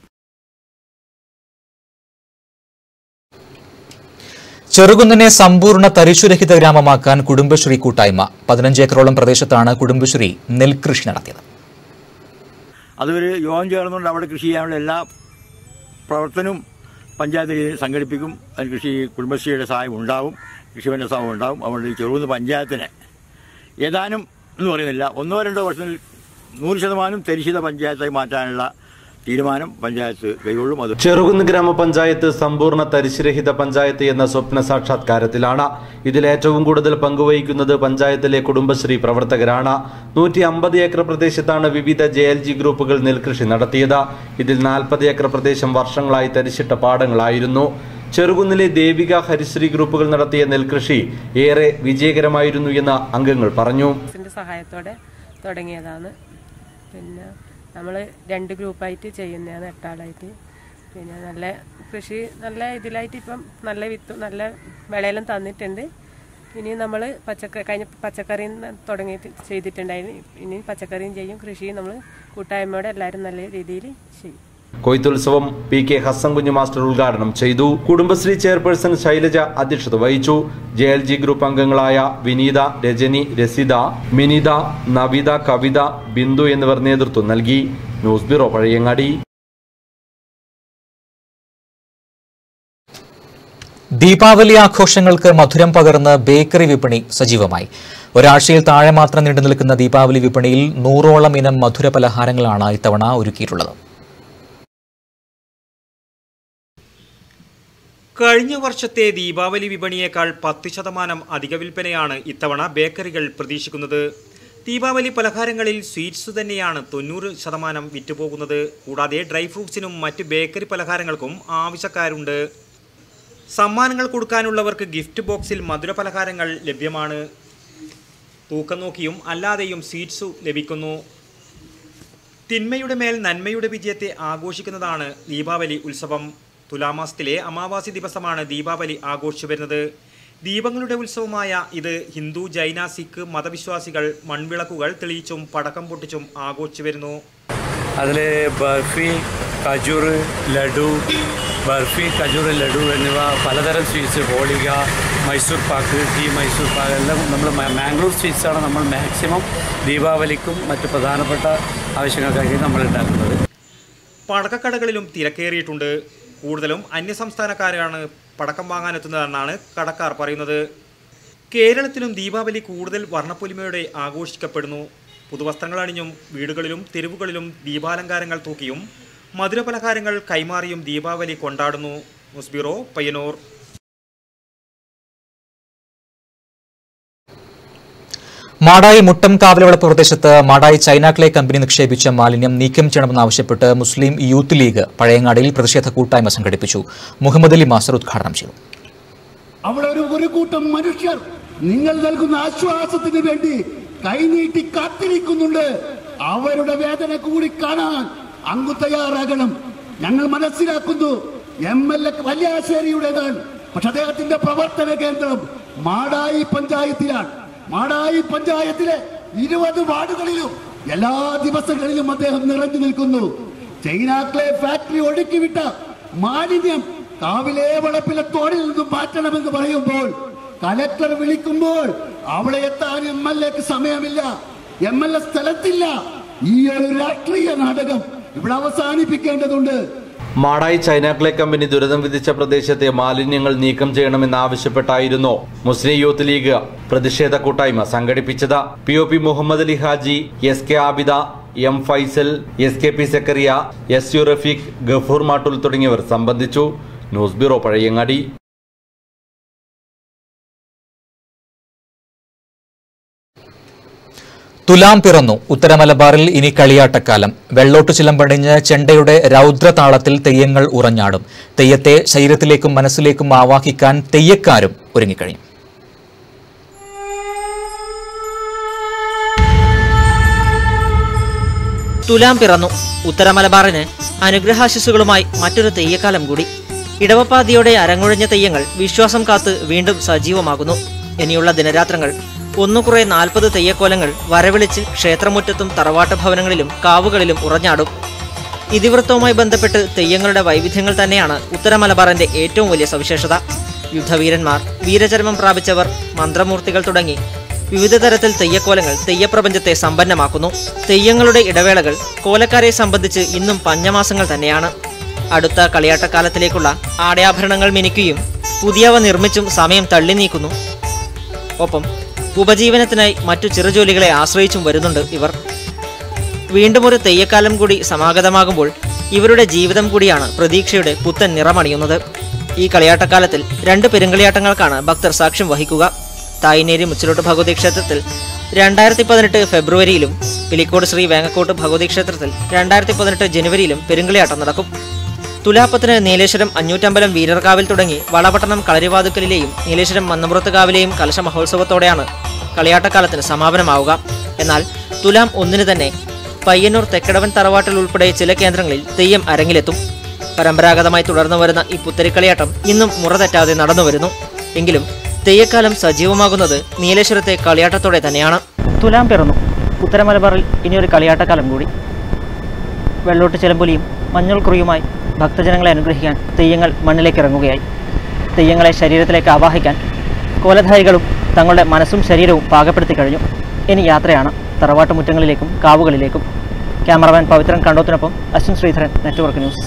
[SPEAKER 1] ചെറുകുന്നിനെ സമ്പൂർണ്ണ തരിശുരഹിത ഗ്രാമമാക്കാൻ കുടുംബശ്രീ കൂട്ടായ്മ പതിനഞ്ച് ഏക്കറോളം പ്രദേശത്താണ് കുടുംബശ്രീ നെൽകൃഷി നടത്തിയത്
[SPEAKER 12] അതൊരു യോഗം ചേർന്നുകൊണ്ട് അവിടെ കൃഷി ചെയ്യാനുള്ള എല്ലാ പ്രവർത്തനവും പഞ്ചായത്ത് രീതിയിൽ സംഘടിപ്പിക്കും അതിന് കൃഷി കുടുംബശ്രീയുടെ സഹായം ഉണ്ടാവും കൃഷിഭവന്റെ സഹായം ഉണ്ടാവും അതുകൊണ്ട് ഈ ചെറുകുന്ന് പഞ്ചായത്തിന് ഏതാനും എന്ന് പറയുന്നില്ല ഒന്നോ രണ്ടോ വർഷത്തിൽ നൂറ് ശതമാനം തരിശിത പഞ്ചായത്തായി മാറ്റാനുള്ള തീരുമാനം പഞ്ചായത്ത് കൈകൊള്ളും അത്
[SPEAKER 13] ചെറുകുന്ന് ഗ്രാമപഞ്ചായത്ത് സമ്പൂർണ്ണ തരിശുരഹിത പഞ്ചായത്ത് എന്ന സ്വപ്ന സാക്ഷാത്കാരത്തിലാണ് ഇതിൽ ഏറ്റവും കൂടുതൽ പങ്കുവഹിക്കുന്നത് പഞ്ചായത്തിലെ കുടുംബശ്രീ പ്രവർത്തകരാണ് നൂറ്റി അമ്പത് ഏക്കർ പ്രദേശത്താണ് വിവിധ ജെ എൽ ജി ഗ്രൂപ്പുകൾ നെൽകൃഷി നടത്തിയത് ഇതിൽ നാൽപ്പത് ഏക്കർ പ്രദേശം വർഷങ്ങളായി തരിശിട്ട പാടങ്ങളായിരുന്നു ചെറുകുന്നിലെ ദേവിക ഹരിശ്രീ ഗ്രൂപ്പുകൾ നടത്തിയ നെൽകൃഷി ഏറെ വിജയകരമായിരുന്നു എന്ന് അംഗങ്ങൾ പറഞ്ഞു
[SPEAKER 14] ന്റെ സഹായത്തോടെ തുടങ്ങിയതാണ് പിന്നെ നമ്മൾ രണ്ട് ഗ്രൂപ്പായിട്ട് ചെയ്യുന്നതാണ് എട്ടാളായിട്ട് പിന്നെ നല്ല കൃഷി നല്ല ഇതിലായിട്ട് ഇപ്പം നല്ല വിത്ത് നല്ല വിളയെല്ലാം തന്നിട്ടുണ്ട് ഇനി നമ്മൾ പച്ചക്കറി കഴിഞ്ഞ പച്ചക്കറിയും തുടങ്ങി ചെയ്തിട്ടുണ്ടായിരുന്നു ഇനി പച്ചക്കറിയും ചെയ്യും കൃഷിയും നമ്മൾ കൂട്ടായ്മയോടെ എല്ലാവരും നല്ല രീതിയിൽ ചെയ്യും
[SPEAKER 13] കൊയ്ത്തുത്സവം പി കെ ഹസൻ കുഞ്ഞു മാസ്റ്റർ ഉദ്ഘാടനം ചെയ്തു കുടുംബശ്രീ ചെയർപേഴ്സൺ ശൈലജ അധ്യക്ഷത വഹിച്ചു ജെ എൽ ജി ഗ്രൂപ്പ് അംഗങ്ങളായ വിനീത രജനി രസിത മിനിത നവിത കവിത ബിന്ദു എന്നിവർ നേതൃത്വം നൽകി ന്യൂസ് ബ്യൂറോ പഴയങ്ങാടി
[SPEAKER 1] ദീപാവലി ആഘോഷങ്ങൾക്ക് മധുരം പകർന്ന് ബേക്കറി വിപണി സജീവമായി ഒരാഴ്ചയിൽ താഴെ മാത്രം നീണ്ടു നിൽക്കുന്ന ദീപാവലി വിപണിയിൽ നൂറോളം ഇനം മധുര പലഹാരങ്ങളാണ് ഇത്തവണ ഒരുക്കിയിട്ടുള്ളത്
[SPEAKER 9] കഴിഞ്ഞ വർഷത്തെ ദീപാവലി വിപണിയേക്കാൾ പത്ത് ശതമാനം അധിക വിൽപ്പനയാണ് ഇത്തവണ ബേക്കറികൾ പ്രതീക്ഷിക്കുന്നത് ദീപാവലി പലഹാരങ്ങളിൽ സ്വീറ്റ്സ് തന്നെയാണ് തൊണ്ണൂറ് ശതമാനം വിറ്റുപോകുന്നത് കൂടാതെ ഡ്രൈ ഫ്രൂട്ട്സിനും മറ്റ് ബേക്കറി പലഹാരങ്ങൾക്കും ആവശ്യക്കാരുണ്ട് സമ്മാനങ്ങൾ കൊടുക്കാനുള്ളവർക്ക് ഗിഫ്റ്റ് ബോക്സിൽ മധുര പലഹാരങ്ങൾ ലഭ്യമാണ് തൂക്കം നോക്കിയും അല്ലാതെയും സ്വീറ്റ്സു ലഭിക്കുന്നു തിന്മയുടെ മേൽ നന്മയുടെ വിജയത്തെ ആഘോഷിക്കുന്നതാണ് ദീപാവലി ഉത്സവം തുലാമാസത്തിലെ അമാവാസി ദിവസമാണ് ദീപാവലി ആഘോഷിച്ചു വരുന്നത് ദീപങ്ങളുടെ ഉത്സവമായ ഇത് ഹിന്ദു ജൈന സിഖ് മതവിശ്വാസികൾ മൺവിളക്കുകൾ തെളിയിച്ചും പടക്കം പൊട്ടിച്ചും ആഘോഷിച്ചു വരുന്നു
[SPEAKER 15] അതിൽ ബർഫി കജൂർ ലഡു ബർഫി കജൂർ ലഡു എന്നിവ പലതരം സ്വീറ്റ്സ് ഹോളിക മൈസൂർ പാക്ക് ടീ മൈസൂർ പാക്ക് എല്ലാം നമ്മൾ മാംഗ്ലൂർ സ്വീറ്റ്സാണ് നമ്മൾ മാക്സിമം ദീപാവലിക്കും മറ്റ് പ്രധാനപ്പെട്ട ആവശ്യങ്ങൾക്കായി നമ്മൾ ഉണ്ടാക്കുന്നത്
[SPEAKER 9] പടക്കക്കടകളിലും തിരക്കേറിയിട്ടുണ്ട് കൂടുതലും അന്യസംസ്ഥാനക്കാരാണ് പടക്കം വാങ്ങാനെത്തുന്നതെന്നാണ് കടക്കാർ പറയുന്നത് കേരളത്തിലും ദീപാവലി കൂടുതൽ വർണ്ണപ്പൊലിമയോടെ ആഘോഷിക്കപ്പെടുന്നു പുതുവസ്ത്രങ്ങൾ അണിഞ്ഞും വീടുകളിലും തെരുവുകളിലും ദീപാലങ്കാരങ്ങൾ തൂക്കിയും മധുരപലഹാരങ്ങൾ കൈമാറിയും ദീപാവലി കൊണ്ടാടുന്നു ന്യൂസ് ബ്യൂറോ പയ്യന്നൂർ
[SPEAKER 1] മാടായി മുട്ടം കാവലവിളപ്പ് പ്രദേശത്ത് മാടായി ചൈന ക്ലേ കമ്പനി നിക്ഷേപിച്ച മാലിന്യം നീക്കം ചെയ്യണമെന്നാവശ്യപ്പെട്ട് മുസ്ലിം യൂത്ത് ലീഗ് പഴയങ്ങാടിയിൽ പ്രതിഷേധ കൂട്ടായ്മ സംഘടിപ്പിച്ചു മുഹമ്മദ് അലി മാസ്റ്റർ ഉദ്ഘാടനം ചെയ്തു
[SPEAKER 16] അവിടെ ഒരു ഒരു കൂട്ടം മനുഷ്യർ നിങ്ങൾ നൽകുന്ന ആശ്വാസത്തിന് വേണ്ടി കൈനീട്ടി കാത്തിരിക്കുന്നുണ്ട് അവരുടെ വേദന കൂടി കാണാൻ അങ്ങ് തയ്യാറാകണം ഞങ്ങൾ മനസ്സിലാക്കുന്നു എം എൽ എ വല്യാശ്ശേരിയുടേതാണ് പക്ഷെ അദ്ദേഹത്തിന്റെ പ്രവർത്തന കേന്ദ്രം മാടായി പഞ്ചായത്തിലാണ് മാടായി പഞ്ചായത്തിലെ ഇരുപത് വാർഡുകളിലും എല്ലാ ദിവസങ്ങളിലും അദ്ദേഹം നിറഞ്ഞു നിൽക്കുന്നു ചൈനാക്ലെ ഫാക്ടറി ഒടുക്കിവിട്ട മാലിന്യം കാവിലെ വളപ്പിലെ തോടിൽ നിന്നും മാറ്റണമെന്ന് പറയുമ്പോൾ കലക്ടർ വിളിക്കുമ്പോൾ അവിടെ എത്താൻ എം എൽ എക്ക് സമയമില്ല എം എൽ എ സ്ഥലത്തില്ല ഈ ഒരു രാഷ്ട്രീയ നാടകം ഇവിടെ അവസാനിപ്പിക്കേണ്ടതുണ്ട്
[SPEAKER 13] മാടായി ചൈന ക്ലേ കമ്പനി ദുരിതം വിധിച്ച പ്രദേശത്തെ മാലിന്യങ്ങൾ നീക്കം ചെയ്യണമെന്നാവശ്യപ്പെട്ടായിരുന്നു മുസ്ലിം യൂത്ത് ലീഗ് പ്രതിഷേധ കൂട്ടായ്മ സംഘടിപ്പിച്ചത് P O P Muhammad Ali Haji S K Abida M Faisal S K P Sakariya S U Rafeeq Gafoor Mattul തുടങ്ങിയവർ സംബന്ധിച്ചു ന്യൂസ് ബ്യൂറോ പഴയങ്ങാടി
[SPEAKER 1] തുലാം പിറന്നു ഉത്തര മലബാറിൽ ഇനി കളിയാട്ടക്കാലം വെള്ളോട്ട് ചിലമ്പണിഞ്ഞ് ചെണ്ടയുടെ രൗദ്രതാളത്തിൽ തെയ്യങ്ങൾ ഉറഞ്ഞാടും തെയ്യത്തെ ശരീരത്തിലേക്കും മനസ്സിലേക്കും ആവാഹിക്കാൻ തെയ്യക്കാരും ഒരുങ്ങിക്കഴിഞ്ഞു
[SPEAKER 2] തുലാം പിറന്നു ഉത്തര മലബാറിന് അനുഗ്രഹാശിസുകളുമായി മറ്റൊരു തെയ്യക്കാലം കൂടി ഇടവപ്പാതിയോടെ അരങ്ങുഴഞ്ഞ തെയ്യങ്ങൾ വിശ്വാസം കാത്ത് വീണ്ടും സജീവമാകുന്നു ഇനിയുള്ള ദിനരാത്രങ്ങൾ ഒന്നുകുറെ നാൽപ്പത് തെയ്യക്കോലങ്ങൾ വരവിളിച്ച് ക്ഷേത്രമുറ്റത്തും തറവാട്ട് ഭവനങ്ങളിലും കാവുകളിലും ഉറഞ്ഞാടും ഇതിവൃത്തവുമായി ബന്ധപ്പെട്ട് തെയ്യങ്ങളുടെ വൈവിധ്യങ്ങൾ തന്നെയാണ് ഉത്തര മലബാറിന്റെ ഏറ്റവും വലിയ സവിശേഷത യുദ്ധവീരന്മാർ വീരചരമം പ്രാപിച്ചവർ മന്ത്രമൂർത്തികൾ തുടങ്ങി വിവിധ തരത്തിൽ തെയ്യക്കോലങ്ങൾ തെയ്യപ്രപഞ്ചത്തെ സമ്പന്നമാക്കുന്നു തെയ്യങ്ങളുടെ ഇടവേളകൾ കോലക്കാരെ സംബന്ധിച്ച് ഇന്നും പഞ്ഞമാസങ്ങൾ തന്നെയാണ് അടുത്ത കളിയാട്ടക്കാലത്തിലേക്കുള്ള ആടയാഭരണങ്ങൾ മിനുക്കുകയും പുതിയവ നിർമ്മിച്ചും സമയം തള്ളി നീക്കുന്നു ഒപ്പം ഉപജീവനത്തിനായി മറ്റു ചെറുജോലികളെ ആശ്രയിച്ചും വരുന്നുണ്ട് ഇവർ വീണ്ടും ഒരു തെയ്യക്കാലം കൂടി സമാഗതമാകുമ്പോൾ ഇവരുടെ ജീവിതം കൂടിയാണ് പ്രതീക്ഷയുടെ പുത്തൻ നിറമണിയുന്നത് ഈ കളിയാട്ടക്കാലത്തിൽ രണ്ട് പെരുങ്കളിയാട്ടങ്ങൾക്കാണ് ഭക്തർ സാക്ഷ്യം വഹിക്കുക തായ്നേരി മുച്ചിലോട്ട് ഭഗവതി ക്ഷേത്രത്തിൽ രണ്ടായിരത്തി പതിനെട്ട് ഫെബ്രുവരിയിലും പിലിക്കോട് ശ്രീ വേങ്ങക്കോട്ട് ഭഗവതി ക്ഷേത്രത്തിൽ രണ്ടായിരത്തി പതിനെട്ട് ജനുവരിയിലും പെരുങ്കളിയാട്ടം നടക്കും തുലാപ്പത്തിന് നീലേശ്വരം അഞ്ഞൂറ്റമ്പലം വീരർകാവിൽ തുടങ്ങി വളപട്ടണം കളരിവാതുക്കലിലെയും നീലേശ്വരം മന്നമ്പുറത്തുകാവിലെയും കലശ മഹോത്സവത്തോടെയാണ് കളിയാട്ടക്കാലത്തിന് സമാപനമാവുക എന്നാൽ തുലാം ഒന്നിന് തന്നെ പയ്യന്നൂർ തെക്കടവൻ തറവാട്ടിൽ ഉൾപ്പെടെ ചില കേന്ദ്രങ്ങളിൽ തെയ്യം അരങ്ങിലെത്തും പരമ്പരാഗതമായി തുടർന്നു വരുന്ന ഈ പുത്തരിക്കളിയാട്ടം ഇന്നും മുറ തെറ്റാതെ നടന്നു വരുന്നു എങ്കിലും തെയ്യക്കാലം സജീവമാകുന്നത് നീലേശ്വരത്തെ കളിയാട്ടത്തോടെ തന്നെയാണ് തുലാം പിറന്നു ഉത്തര മലബാറിൽ ഇനിയൊരു കളിയാട്ടക്കാലം കൂടി വെള്ളോട്ട് ചിലമ്പൊലിയും മഞ്ഞൾ കുറിയുമായി ഭക്തജനങ്ങളെ അനുഗ്രഹിക്കാൻ തെയ്യങ്ങൾ മണ്ണിലേക്ക് ഇറങ്ങുകയായി തെയ്യങ്ങളെ ശരീരത്തിലേക്ക് ആവാഹിക്കാൻ കോലധാരികളും തങ്ങളുടെ മനസ്സും ശരീരവും പാകപ്പെടുത്തി കഴിഞ്ഞു ഇനി യാത്രയാണ് തറവാട്ട് മുറ്റങ്ങളിലേക്കും കാവുകളിലേക്കും ക്യാമറമാൻ പവിത്രൻ കണ്ടോത്തിനൊപ്പം അശ്വിൻ ശ്രീധരൻ നെറ്റ്വർക്ക് ന്യൂസ്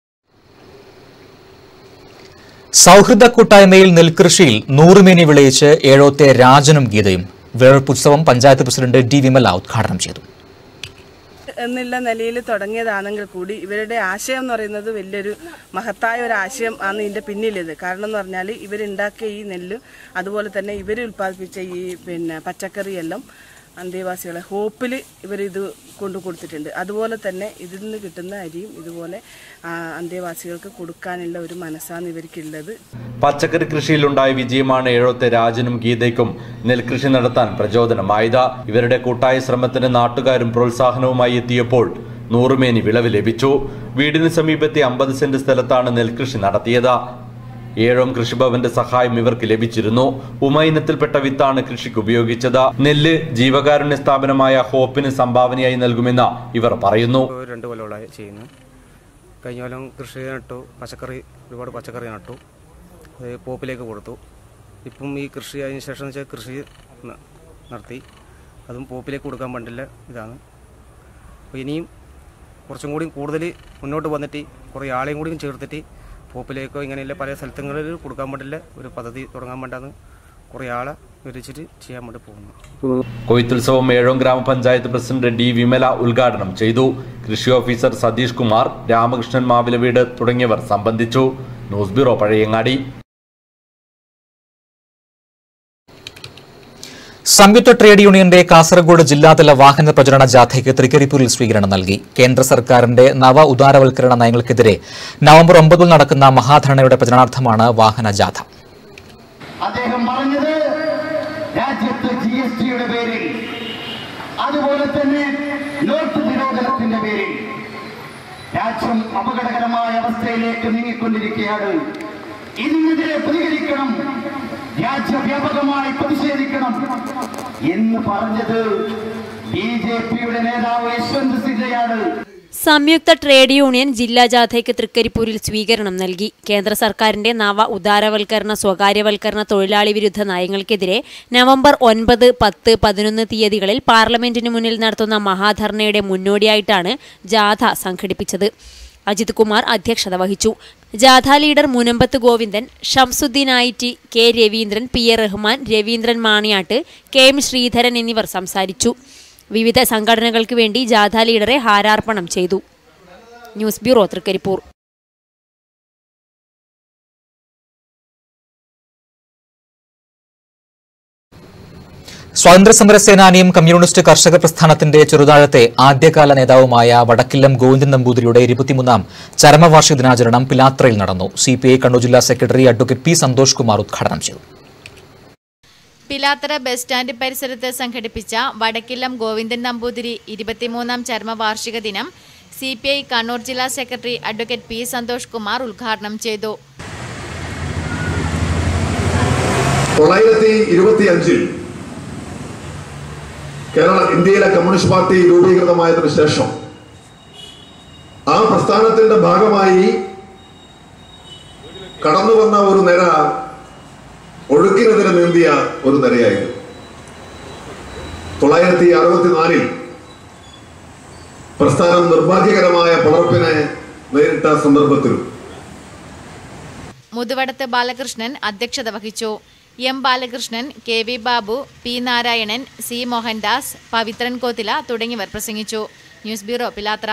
[SPEAKER 1] സൗഹൃദ കൂട്ടായ്മയിൽ നെൽകൃഷിയിൽ നൂറുമേനി വിളയിച്ച് ഏഴോത്തെ രാജനും ഗീതയും വിളവെടുപ്പുത്സവം പഞ്ചായത്ത് പ്രസിഡന്റ് ഡി വിമല ഉദ്ഘാടനം ചെയ്തു
[SPEAKER 17] എന്നുള്ള നിലയിൽ തുടങ്ങിയതാണെങ്കിൽ കൂടി ഇവരുടെ ആശയം എന്ന് പറയുന്നത് വലിയൊരു മഹത്തായ ഒരു ആശയം ആണ് ഇതിന്റെ പിന്നിലത് കാരണം എന്ന് പറഞ്ഞാൽ ഇവരുണ്ടാക്കിയ ഈ നെല്ല് അതുപോലെ തന്നെ ഇവർ ഉൽപ്പാദിപ്പിച്ച ഈ പിന്നെ പച്ചക്കറിയെല്ലാം അന്തേവാസികളെ ഹോപ്പിൽ ഇവരിത് കൊണ്ടു കൊടുത്തിട്ടുണ്ട് അതുപോലെ തന്നെ ഇതിൽ നിന്ന് കിട്ടുന്ന അരിയും ഇതുപോലെ ആ, അന്തേവാസികൾക്ക് കൊടുക്കാനുള്ള ഒരു മനസ്സാണ് ഇവർക്കുള്ളത്
[SPEAKER 13] പച്ചക്കറി കൃഷിയിലുണ്ടായ വിജയമാണ് ഏഴോത്തെ രാജനും ഗീതയ്ക്കും നെൽകൃഷി നടത്താൻ പ്രചോദനമായത് ഇവരുടെ കൂട്ടായ ശ്രമത്തിന് നാട്ടുകാരും പ്രോത്സാഹനവുമായി എത്തിയപ്പോൾ നൂറുമേനി വിളവ് ലഭിച്ചു വീടിന് സമീപത്തെ അമ്പത് സെന്റ് സ്ഥലത്താണ് നെൽകൃഷി നടത്തിയത് ഏഴോം കൃഷിഭവന്റെ സഹായം ഇവർക്ക് ലഭിച്ചിരുന്നു ഉമ ഇനത്തിൽപ്പെട്ട വിത്താണ് കൃഷിക്ക് ഉപയോഗിച്ചത് നെല്ല് ജീവകാരുണ്യ സ്ഥാപനമായ ഹോപ്പിന് സംഭാവനയായി നൽകുമെന്ന് ഇവർ പറയുന്നു
[SPEAKER 18] ഇപ്പോൾ രണ്ട് കൊല്ലങ്ങളായി ചെയ്യുന്നു കഴിഞ്ഞ കൊല്ലം കൃഷി നട്ടു പച്ചക്കറി ഒരുപാട് പച്ചക്കറി നട്ടു അത് പോപ്പിലേക്ക് കൊടുത്തു ഇപ്പം ഈ കൃഷി അതിന് ശേഷം എന്ന് വെച്ചാൽ കൃഷി ന- നടത്തി അതും പോപ്പിലേക്ക് കൊടുക്കാൻ പറ്റില്ല ഇതാണ് അപ്പോൾ ഇനിയും കുറച്ചും കൂടി കൂടുതൽ മുന്നോട്ട് വന്നിട്ട് കുറേ ആളെയും കൂടി ചേർത്തിട്ട് പോപ്പിലേക്കോ ഇങ്ങനെയുള്ള പല സ്ഥലങ്ങളിൽ കൊടുക്കാൻ പറ്റില്ല ഒരു പദ്ധതി തുടങ്ങാൻ വേണ്ടാന്ന് കുറേ ആളെ വിരിച്ചിട്ട് ചെയ്യാൻ വേണ്ടി പോകുന്നു
[SPEAKER 13] കൊയ്ത്തുത്സവം ഏഴോം ഗ്രാമപഞ്ചായത്ത് പ്രസിഡന്റ് ഡി വിമല ഉദ്ഘാടനം ചെയ്തു കൃഷി ഓഫീസർ സതീഷ് കുമാർ രാമകൃഷ്ണൻ മാവിലവീട് തുടങ്ങിയവർ സംബന്ധിച്ചു ന്യൂസ് ബ്യൂറോ പഴയങ്ങാടി
[SPEAKER 1] സംയുക്ത ട്രേഡ് യൂണിയന്റെ കാസർഗോഡ് ജില്ലാതല വാഹന പ്രചരണ ജാഥയ്ക്ക് തൃക്കരിപ്പൂരിൽ സ്വീകരണം നൽകി കേന്ദ്ര സർക്കാരിന്റെ നവ ഉദാരവൽക്കരണ നയങ്ങൾക്കെതിരെ നവംബർ ഒമ്പതിൽ നടക്കുന്ന മഹാധരണയുടെ പ്രചരണാർത്ഥമാണ് വാഹന ജാഥ
[SPEAKER 16] അദ്ദേഹം പറഞ്ഞത് രാജ്യത്ത് ജി എസ് ടിയുടെ പേരിൽ അതുപോലെ തന്നെ നോട്ട് നിരോധനത്തിന്റെ പേരിൽ രാജ്യം അപകടകരമായ അവസ്ഥയിലേക്ക് നീങ്ങിക്കൊണ്ടിരിക്കുകയാണ് ഇതിനെതിരെ പ്രതികരിക്കണം രാജ്യവ്യാപകമായി പ്രതിഷേധിക്കണം എന്ന് പറഞ്ഞത് ബി ജെ പിയുടെ നേതാവ് യശ്വന്ത് സിൻഹയാണ്
[SPEAKER 3] സംയുക്ത ട്രേഡ് യൂണിയൻ ജില്ലാ ജാഥയ്ക്ക് തൃക്കരിപ്പൂരിൽ സ്വീകരണം നൽകി കേന്ദ്ര സർക്കാരിന്റെ നവ ഉദാരവൽക്കരണ സ്വകാര്യവൽക്കരണ തൊഴിലാളി വിരുദ്ധ നയങ്ങൾക്കെതിരെ നവംബർ ഒൻപത് പത്ത് പതിനൊന്ന് തീയതികളിൽ പാർലമെന്റിന് മുന്നിൽ നടത്തുന്ന മഹാധർണയുടെ മുന്നോടിയായിട്ടാണ് ജാഥ സംഘടിപ്പിച്ചത് അജിത് കുമാർ അധ്യക്ഷത വഹിച്ചു ജാഥ ലീഡർ മുനമ്പത്ത് ഗോവിന്ദൻ ഷംസുദ്ദീൻ ഐറ്റി K Raveendran P A Rahman Raveendran Maniyat K M Sreedharan എന്നിവർ സംസാരിച്ചു വിവിധ സംഘടനകൾക്ക് വേണ്ടി ജാഥ ലീഡറെ ഹാരാർപ്പണം ചെയ്തു ന്യൂസ് ബ്യൂറോ തൃക്കരിപ്പൂർ
[SPEAKER 1] സ്വാതന്ത്ര്യസമര സേനാനിയും കമ്മ്യൂണിസ്റ്റ് കർഷക പ്രസ്ഥാനത്തിന്റെ ചെറുതാഴത്തെ ആദ്യകാല നേതാവുമായ വടക്കില്ലം ഗോവിന്ദൻ നമ്പൂതിരിയുടെ ഇരുപത്തിമൂന്നാം ചരമവാർഷിക ദിനാചരണം പിലാത്രയിൽ നടന്നു സി പി ഐ കണ്ണൂർ ജില്ലാ secretary advocate P Santhosh Kumar ഉദ്ഘാടനം ചെയ്തു
[SPEAKER 7] പിലാത്തറ ബസ് സ്റ്റാൻഡ് പരിസരത്ത് സംഘടിപ്പിച്ച വടക്കില്ലം ഗോവിന്ദൻ നമ്പൂതിരി ഇരുപത്തിമൂന്നാം ചരമവാർഷിക ദിനം സി പി ഐ കണ്ണൂർ ജില്ലാ secretary advocate P Santhosh Kumar ഉദ്ഘാടനം ചെയ്തു
[SPEAKER 19] തൊള്ളായിരത്തി ഇരുപത്തി അഞ്ചിൽ കേരള ഇന്ത്യയിലെ കമ്മ്യൂണിസ്റ്റ് പാർട്ടി രൂപീകൃതമായതിനു ശേഷം ആ പ്രസ്ഥാനത്തിന്റെ ഭാഗമായി കടന്നു വന്ന ഒരു നിര ഒഴുക്കിനെതിരെ നീന്തിയ ഒരു നിരയായിരുന്നു തൊള്ളായിരത്തി അറുപത്തിനാലിൽ പ്രസ്ഥാനം നിർഭാഗ്യകരമായ പിളർപ്പിനെ നേരിട്ട സന്ദർഭത്തിലും
[SPEAKER 7] മുതുവടത്ത് ബാലകൃഷ്ണൻ അധ്യക്ഷത വഹിച്ചു M Balakrishnan K V Babu P Narayanan C Mohandas Pavithran Kothila തുടങ്ങിയവർ പ്രസംഗിച്ചു ന്യൂസ് ബ്യൂറോ പിലാത്ര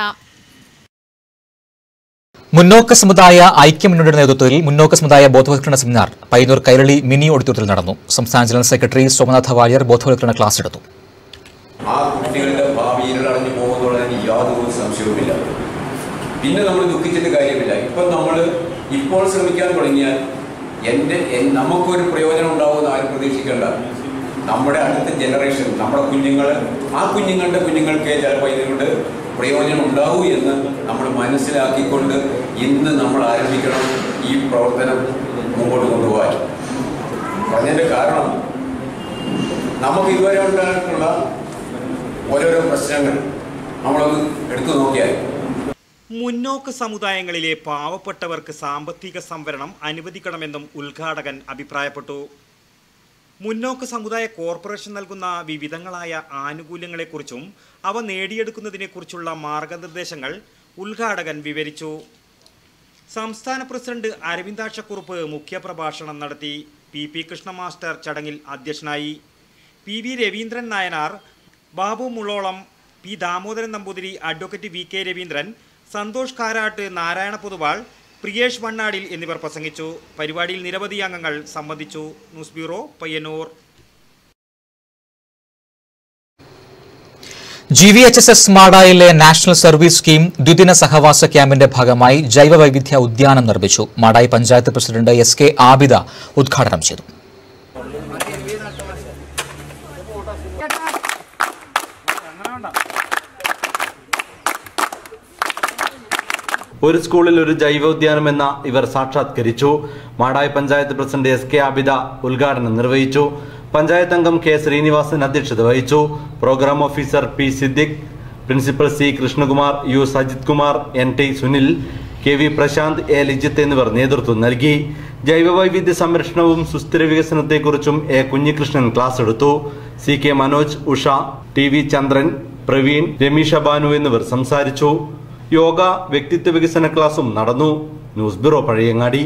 [SPEAKER 1] മുന്നോക്ക സമുദായ ഐക്യമുന്നണിയുടെ നേതൃത്വത്തിൽ മുന്നോക്ക സമുദായ ബോധവൽക്കരണ സെമിനാർ പയ്യന്നൂർ കൈരളി മിനി ഓഡിറ്റോറിയത്തിൽ നടന്നു സംസ്ഥാന ജനറൽ സെക്രട്ടറി സോമനാഥ വാര്യർ ബോധവൽക്കരണ ക്ലാസ് എടുത്തു
[SPEAKER 20] ആ കുട്ടികളുടെ ഭാവി ഇരുളടഞ്ഞു പോകുന്നുള്ളതിന് യാതൊരു സംശയവുമില്ല പിന്നെ നമ്മൾ ദുഃഖിച്ചിട്ട് കാര്യമില്ല ഇപ്പം നമ്മൾ ഇപ്പോൾ ശ്രമിക്കാൻ തുടങ്ങിയാൽ എൻ്റെ എൻ- നമുക്കൊരു പ്രയോജനം ഉണ്ടാവുമെന്ന് ആരും പ്രതീക്ഷിക്കേണ്ട നമ്മുടെ അടുത്ത ജനറേഷൻ നമ്മുടെ കുഞ്ഞുങ്ങൾ ആ കുഞ്ഞുങ്ങളുടെ കുഞ്ഞുങ്ങൾക്ക് ചിലപ്പോൾ ഇതുകൊണ്ട് പ്രയോജനം ഉണ്ടാവൂ എന്ന് നമ്മൾ മനസ്സിലാക്കിക്കൊണ്ട് ഇന്ന് നമ്മൾ ആരംഭിക്കണം ഈ പ്രവർത്തനം മുമ്പോട്ട് കൊണ്ടുപോകാൻ പറഞ്ഞതിൻ്റെ കാരണം നമുക്ക് ഇതുവരെ ഉണ്ടായിട്ടുള്ള ഓരോരോ പ്രശ്നങ്ങൾ നമ്മളൊന്ന് എടുത്തു നോക്കിയാൽ
[SPEAKER 9] മുന്നോക്ക സമുദായങ്ങളിലെ പാവപ്പെട്ടവർക്ക് സാമ്പത്തിക സംവരണം അനുവദിക്കണമെന്നും ഉദ്ഘാടകൻ അഭിപ്രായപ്പെട്ടു മുന്നോക്ക സമുദായ കോർപ്പറേഷൻ നൽകുന്ന വിവിധങ്ങളായ ആനുകൂല്യങ്ങളെക്കുറിച്ചും അവ നേടിയെടുക്കുന്നതിനെക്കുറിച്ചുള്ള മാർഗനിർദ്ദേശങ്ങൾ ഉദ്ഘാടകൻ വിവരിച്ചു സംസ്ഥാന പ്രസിഡന്റ് അരവിന്ദാക്ഷക്കുറുപ്പ് മുഖ്യപ്രഭാഷണം നടത്തി പി പി കൃഷ്ണ മാസ്റ്റർ ചടങ്ങിൽ അധ്യക്ഷനായി P V Raveendran Nayanar Babu Mulolam P Damodaran Namboothiri advocate V K Raveendran Santhosh Karat Narayana Poduval Priyesh Vannadil എന്നിവർ പ്രസംഗിച്ചു പരിപാടിയിൽ നിരവധി അംഗങ്ങൾ സംബന്ധിച്ചു news bureau Payyanur
[SPEAKER 1] G V H S S മാടായിലെ നാഷണൽ സർവീസ് സ്കീം ദ്വിദിന സഹവാസ ക്യാമ്പിന്റെ ഭാഗമായി ജൈവവൈവിധ്യ ഉദ്യാനം നിർമ്മിച്ചു Madayi panchayat president S K Abida ഉദ്ഘാടനം ചെയ്തു
[SPEAKER 13] ഒരു സ്കൂളിൽ ഒരു ജൈവോദ്യാനം എന്ന ഇവർ സാക്ഷാത്കരിച്ചു Madayi panchayat president S K Abida ഉദ്ഘാടനം നിർവഹിച്ചു പഞ്ചായത്ത് അംഗം കെ ശ്രീനിവാസൻ അധ്യക്ഷത വഹിച്ചു programme officer P Siddique principal C Krishnakumar U Sajith Kumar N T Sunil K V Prashanth A Lijith എന്നിവർ നേതൃത്വം നൽകി ജൈവവൈവിധ്യ സംരക്ഷണവും സുസ്ഥിര വികസനത്തെക്കുറിച്ചും എ കുഞ്ഞികൃഷ്ണൻ ക്ലാസ് എടുത്തു C K Manoj Usha T V Chandran Praveen Rameesha Banu എന്നിവർ സംസാരിച്ചു യോഗ വ്യക്തിത്വ വികസന ക്ലാസും നടന്നു ന്യൂസ് ബ്യൂറോ പഴയങ്ങാടി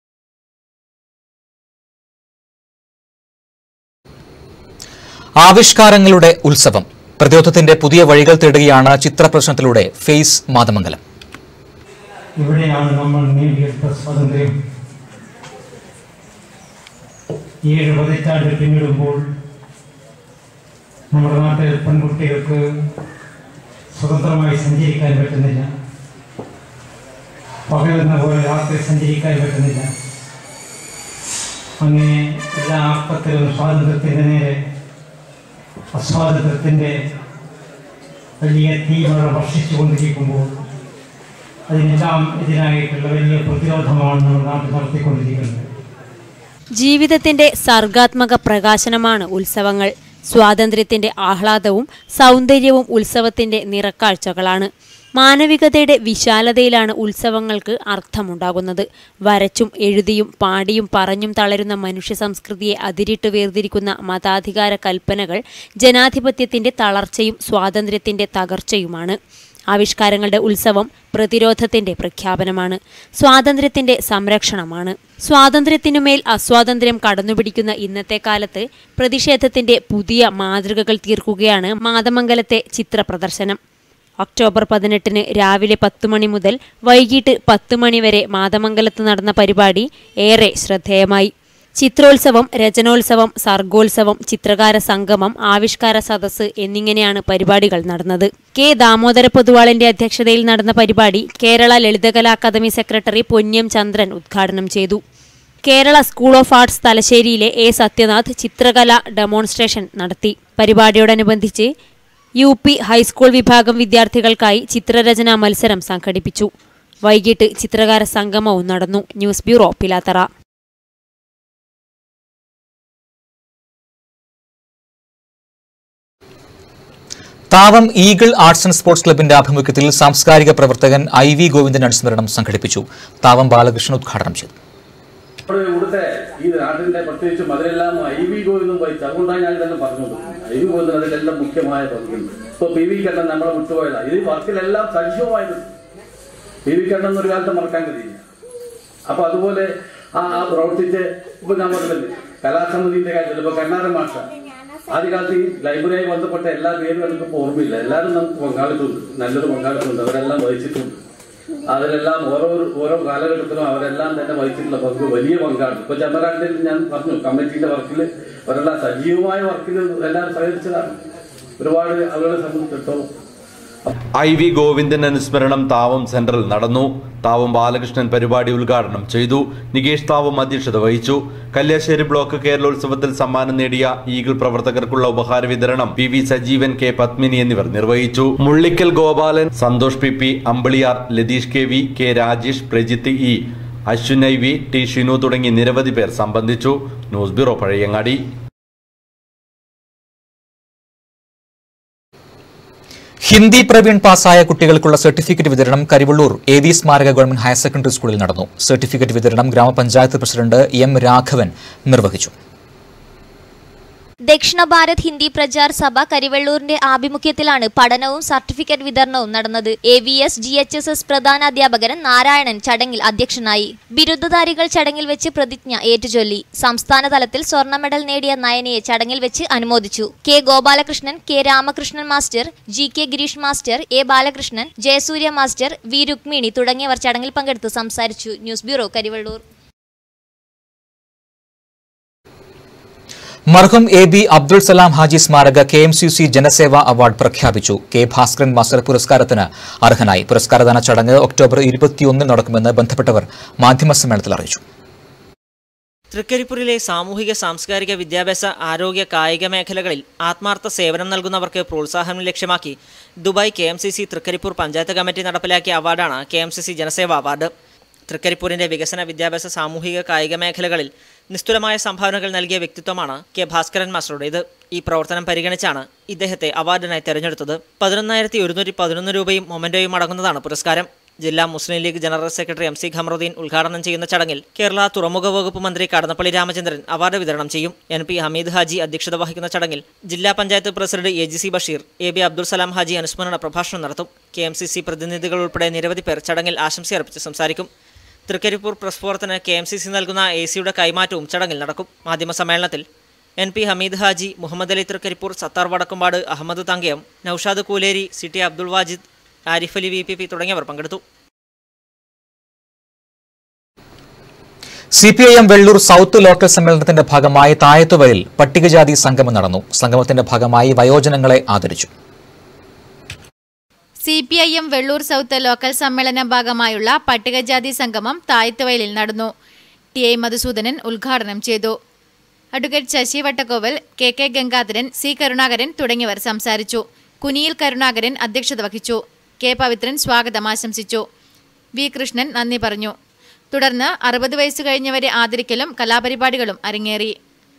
[SPEAKER 1] ആവിഷ്കാരങ്ങളുടെ ഉത്സവം പ്രതിരോധത്തിന്റെ പുതിയ വഴികൾ തേടുകയാണ് ചിത്രപ്രദർശനത്തിലൂടെ ഫേസ് മാതമംഗലം
[SPEAKER 21] ഇവിടെയാണ് നമ്മൾ നേടിയെടുത്ത സ്വാതന്ത്ര്യം ഏഴ് പതിറ്റാണ്ട് പിന്നിടുമ്പോൾ നമ്മുടെ നാട്ടിൽ പെൺകുട്ടികൾക്ക് സ്വതന്ത്രമായി സഞ്ചരിക്കാൻ പറ്റുന്നില്ല പകലുന്ന പോലെ രാത്രി സഞ്ചരിക്കാൻ പറ്റുന്നില്ല അങ്ങനെ എല്ലാ അർത്ഥത്തിലും സ്വാതന്ത്ര്യത്തിൻ്റെ നേരെ അസ്വാതന്ത്ര്യത്തിൻ്റെ വലിയ തീവ്രത വർഷിച്ചുകൊണ്ടിരിക്കുമ്പോൾ അതിനെല്ലാം എതിരായിട്ടുള്ള വലിയ പ്രതിരോധമാണ് നമ്മുടെ നാട്ടിൽ നടത്തിക്കൊണ്ടിരിക്കുന്നത്
[SPEAKER 3] ജീവിതത്തിന്റെ സർഗാത്മക പ്രകാശനമാണ് ഉത്സവങ്ങൾ സ്വാതന്ത്ര്യത്തിന്റെ ആഹ്ലാദവും സൗന്ദര്യവും ഉത്സവത്തിന്റെ നിറക്കാഴ്ചകളാണ് മാനവികതയുടെ വിശാലതയിലാണ് ഉത്സവങ്ങൾക്ക് അർത്ഥമുണ്ടാകുന്നത് വരച്ചും എഴുതിയും പാടിയും പറഞ്ഞും തളരുന്ന മനുഷ്യ സംസ്കൃതിയെ അതിരിട്ട് വേർതിരിക്കുന്ന മതാധികാര കൽപ്പനകൾ ജനാധിപത്യത്തിന്റെ തളർച്ചയും സ്വാതന്ത്ര്യത്തിന്റെ തകർച്ചയുമാണ് ആവിഷ്കാരങ്ങളുടെ ഉത്സവം പ്രതിരോധത്തിന്റെ പ്രഖ്യാപനമാണ് സ്വാതന്ത്ര്യത്തിന്റെ സംരക്ഷണമാണ് സ്വാതന്ത്ര്യത്തിനുമേൽ അസ്വാതന്ത്ര്യം കടന്നുപിടിക്കുന്ന ഇന്നത്തെ കാലത്ത് പ്രതിഷേധത്തിന്റെ പുതിയ മാതൃകകൾ തീർക്കുകയാണ് മാതമംഗലത്തെ ചിത്രപ്രദർശനം ഒക്ടോബർ പതിനെട്ടിന് രാവിലെ പത്ത് മണി മുതൽ വൈകിട്ട് പത്ത് മണി വരെ മാതമംഗലത്ത് നടന്ന പരിപാടി ഏറെ ശ്രദ്ധേയമായി ചിത്രോത്സവം രചനോത്സവം സർഗോത്സവം ചിത്രകാര സംഗമം ആവിഷ്കാര സദസ്സ് എന്നിങ്ങനെയാണ് പരിപാടികൾ നടന്നത് കെ ദാമോദര പൊതുവാളിന്റെ അധ്യക്ഷതയിൽ നടന്ന പരിപാടി കേരള ലളിതകലാ അക്കാദമി സെക്രട്ടറി പൊന്ന്യം ചന്ദ്രൻ ഉദ്ഘാടനം ചെയ്തു കേരള സ്കൂൾ ഓഫ് ആർട്സ് തലശ്ശേരിയിലെ എ സത്യനാഥ് ചിത്രകല ഡെമോൺസ്ട്രേഷൻ നടത്തി പരിപാടിയോടനുബന്ധിച്ച് യു പി ഹൈസ്കൂൾ വിഭാഗം വിദ്യാർത്ഥികൾക്കായി ചിത്രരചനാ മത്സരം സംഘടിപ്പിച്ചു വൈകിട്ട് ചിത്രകാര സംഗമവും നടന്നു news bureau Pilathara
[SPEAKER 1] Thavam eagle arts and sports ക്ലബിന്റെ ആഭിമുഖ്യത്തിൽ സാംസ്കാരിക പ്രവർത്തകൻ ഐ വി ഗോവിന്ദൻ അനുസ്മരണം സംഘടിപ്പിച്ചു താവം ബാലകൃഷ്ണൻ ഉദ്ഘാടനം ചെയ്തു
[SPEAKER 22] നമ്മുടെ ഇവിടുത്തെ ഈ നാട്ടിന്റെ പ്രത്യേകിച്ച് അതിലെല്ലാം ഐ വി ഗോവിന്ദും വഹിച്ചു അതുകൊണ്ടാണ് ഞാൻ ഇതെല്ലാം പറഞ്ഞത് ഐ വി ഗോവിന്ദൻ അതിലെല്ലാം മുഖ്യമായ പങ്കുണ്ട് ഇപ്പൊ പി വി കണ്ണൻ നമ്മളെ വിട്ടുപോയതാ ഇത് ഈ വർക്കിലെല്ലാം സജീവമായിരുന്നു പി വി കണ്ണൻ ഒരു കാലത്ത് മറക്കാൻ കഴിയില്ല അപ്പൊ അതുപോലെ ആ ആ പ്രവർത്തിച്ച് ഇപ്പൊ ഞാൻ പറഞ്ഞില്ലേ കലാസമിതിന്റെ കാര്യത്തിൽ ഇപ്പൊ കണ്ണാരൻ മാഷ ആദ്യകാലത്ത് ഈ ലൈബ്രറിയായി ബന്ധപ്പെട്ട എല്ലാ പേരും എനിക്ക് ഓർമ്മയില്ല എല്ലാവരും നമുക്ക് പങ്കാളിത്തമുണ്ട് നല്ലൊരു പങ്കാളിത്തമുണ്ട് അവരെല്ലാം വഹിച്ചിട്ടുണ്ട് അതിലെല്ലാം ഓരോ ഓരോ കാലഘട്ടത്തിലും അവരെല്ലാം തന്നെ വഹിച്ചിട്ടുള്ള പങ്ക് വലിയ പങ്കാണ് ഇപ്പൊ ചന്ദ്രകാട്ടിൽ ഞാൻ പറഞ്ഞു കമ്മിറ്റിന്റെ വർക്കിൽ അവരെല്ലാം സജീവമായ വർക്കിൽ എല്ലാവരും സഹകരിച്ചതാണ് ഒരുപാട് ആളുകളെ സംബന്ധിച്ചിടത്തോളം
[SPEAKER 13] ഐ വി ഗോവിന്ദൻ അനുസ്മരണം താവം സെന്ററിൽ നടന്നു താവം ബാലകൃഷ്ണൻ പരിപാടി ഉദ്ഘാടനം ചെയ്തു നികേഷ് താവം അധ്യക്ഷത വഹിച്ചു കല്യാശ്ശേരി ബ്ലോക്ക് കേരളോത്സവത്തിൽ സമ്മാനം നേടിയ ഈഗിൾ പ്രവർത്തകർക്കുള്ള ഉപഹാര വിതരണം P V Sajeevan K Padmini എന്നിവർ നിർവഹിച്ചു Mullikkal Gopalan Santhosh P P Ambiliyar Latheesh K V K Rajesh Prajith E Ashwin I V T Shinu തുടങ്ങി നിരവധി പേർ സംബന്ധിച്ചു ന്യൂസ് ബ്യൂറോ പഴയങ്ങാടി
[SPEAKER 1] ഹിന്ദി പ്രവീൺ പാസ്സായ കുട്ടികൾക്കുള്ള സർട്ടിഫിക്കറ്റ് വിതരണം കരിവള്ളൂർ എ വി സ്മാരക ഗവൺമെന്റ് ഹയർ സെക്കൻഡറി സ്കൂളിൽ നടന്നു സർട്ടിഫിക്കറ്റ് വിതരണം ഗ്രാമപഞ്ചായത്ത് പ്രസിഡന്റ് എം രാഘവൻ നിർവഹിച്ചു
[SPEAKER 23] ദക്ഷിണ ഭാരത് ഹിന്ദി പ്രചാർ സഭ കരിവെള്ളൂരിന്റെ ആഭിമുഖ്യത്തിലാണ് പഠനവും സർട്ടിഫിക്കറ്റ് വിതരണവും നടന്നത് A V S G H S S പ്രധാന അധ്യാപകൻ നാരായണൻ ചടങ്ങിൽ അധ്യക്ഷനായി ബിരുദധാരികൾ ചടങ്ങിൽ വെച്ച് പ്രതിജ്ഞ ഏറ്റുചൊല്ലി സംസ്ഥാന തലത്തിൽ സ്വർണ്ണ മെഡൽ നേടിയ നയനയെ ചടങ്ങിൽ വെച്ച് അനുമോദിച്ചു K Gopalakrishnan K Ramakrishnan master G K Gireesh master A Balakrishnan Jayasurya master V Rukmini തുടങ്ങിയവർ ചടങ്ങിൽ പങ്കെടുത്ത് സംസാരിച്ചു ന്യൂസ് ബ്യൂറോ കരിവെള്ളൂർ
[SPEAKER 1] മർഹും എ ബി അബ്ദുൾ സലാം ഹാജി സ്മാരക K M C C Janaseva award പ്രഖ്യാപിച്ചു കെ ഭാസ്കരൻ മാസ്റ്റർ പുരസ്കാരത്തിന് അർഹനായി പുരസ്കാരദാന ചടങ്ങ് ഒക്ടോബർ ഇരുപത്തിയൊന്നിന് നടക്കുമെന്ന് ബന്ധപ്പെട്ടവർ മാധ്യമസമ്മേളനത്തിൽ അറിയിച്ചു
[SPEAKER 2] തൃക്കരിപ്പൂരിലെ സാമൂഹിക സാംസ്കാരിക വിദ്യാഭ്യാസ ആരോഗ്യ കായിക മേഖലകളിൽ ആത്മാർത്ഥ സേവനം നൽകുന്നവർക്ക് പ്രോത്സാഹനം ലക്ഷ്യമാക്കി Dubai K M C C Trikaripur panchayat committee നടപ്പിലാക്കിയ അവാർഡാണ് K M C C Janaseva award തൃക്കരിപ്പൂരിന്റെ വികസന വിദ്യാഭ്യാസ സാമൂഹിക കായിക മേഖലകളിൽ നിസ്തുലമായ സംഭാവനകൾ നൽകിയ വ്യക്തിത്വമാണ് കെ ഭാസ്കരൻ മാസ്റ്ററുടേത് ഈ പ്രവർത്തനം പരിഗണിച്ചാണ് ഇദ്ദേഹത്തെ അവാർഡിനായി തെരഞ്ഞെടുത്തത് പതിനൊന്നായിരത്തി ഒരുന്നൂറ്റി പതിനൊന്ന് രൂപയും മൊമെന്റോയും അടങ്ങുന്നതാണ് പുരസ്കാരം ജില്ലാ Muslim League general secretary M C Khamaruddin ഉദ്ഘാടനം ചെയ്യുന്ന ചടങ്ങിൽ കേരള തുറമുഖ വകുപ്പ് മന്ത്രി കടന്നപ്പള്ളി രാമചന്ദ്രൻ അവാർഡ് വിതരണം ചെയ്യും എൻ പി ഹമീദ് ഹാജി അധ്യക്ഷത വഹിക്കുന്ന ചടങ്ങിൽ ജില്ലാ panchayat president A G C Basheer A B Abdul Salam Haji അനുസ്മരണ പ്രഭാഷണം നടത്തും കെ എം സി സി പ്രതിനിധികൾ ഉൾപ്പെടെ നിരവധി പേർ ചടങ്ങിൽ ആശംസയർപ്പിച്ച് സംസാരിക്കും തൃക്കരിപ്പൂർ പ്രസ് ഫോറത്തിന് കെ എം സി സി നൽകുന്ന എ സിയുടെ കൈമാറ്റവും ചടങ്ങിൽ നടക്കും മാധ്യമ സമ്മേളനത്തിൽ N P Hameed Haji Muhammad Ali Trikaripur Sathar Vadakkumpad Ahmed Thankayam Naushad Kooleri C T Abdul Wajid Arif Ali V P P തുടങ്ങിയവർ പങ്കെടുത്തു
[SPEAKER 1] C P I M Vellur south local സമ്മേളനത്തിന്റെ ഭാഗമായി തായത്തുവരിൽ പട്ടികജാതി സംഗമം നടന്നു സംഗമത്തിന്റെ ഭാഗമായി വയോജനങ്ങളെ ആദരിച്ചു
[SPEAKER 7] C P I M Vellur south local സമ്മേളന ഭാഗമായുള്ള പട്ടികജാതി സംഗമം താഴ്ത്തുവയലിൽ നടന്നു ടി ഐ മധുസൂദനൻ ഉദ്ഘാടനം ചെയ്തു advocate Sasi Vattakkoval K K Gangadharan C Karunakaran തുടങ്ങിയവർ സംസാരിച്ചു കുനിയിൽ കരുണാകരൻ അധ്യക്ഷത വഹിച്ചു കെ പവിത്രൻ സ്വാഗതം ആശംസിച്ചു വി കൃഷ്ണൻ നന്ദി പറഞ്ഞു തുടർന്ന് അറുപത് വയസ്സ് കഴിഞ്ഞവരെ ആദരിക്കലും കലാപരിപാടികളും അരങ്ങേറി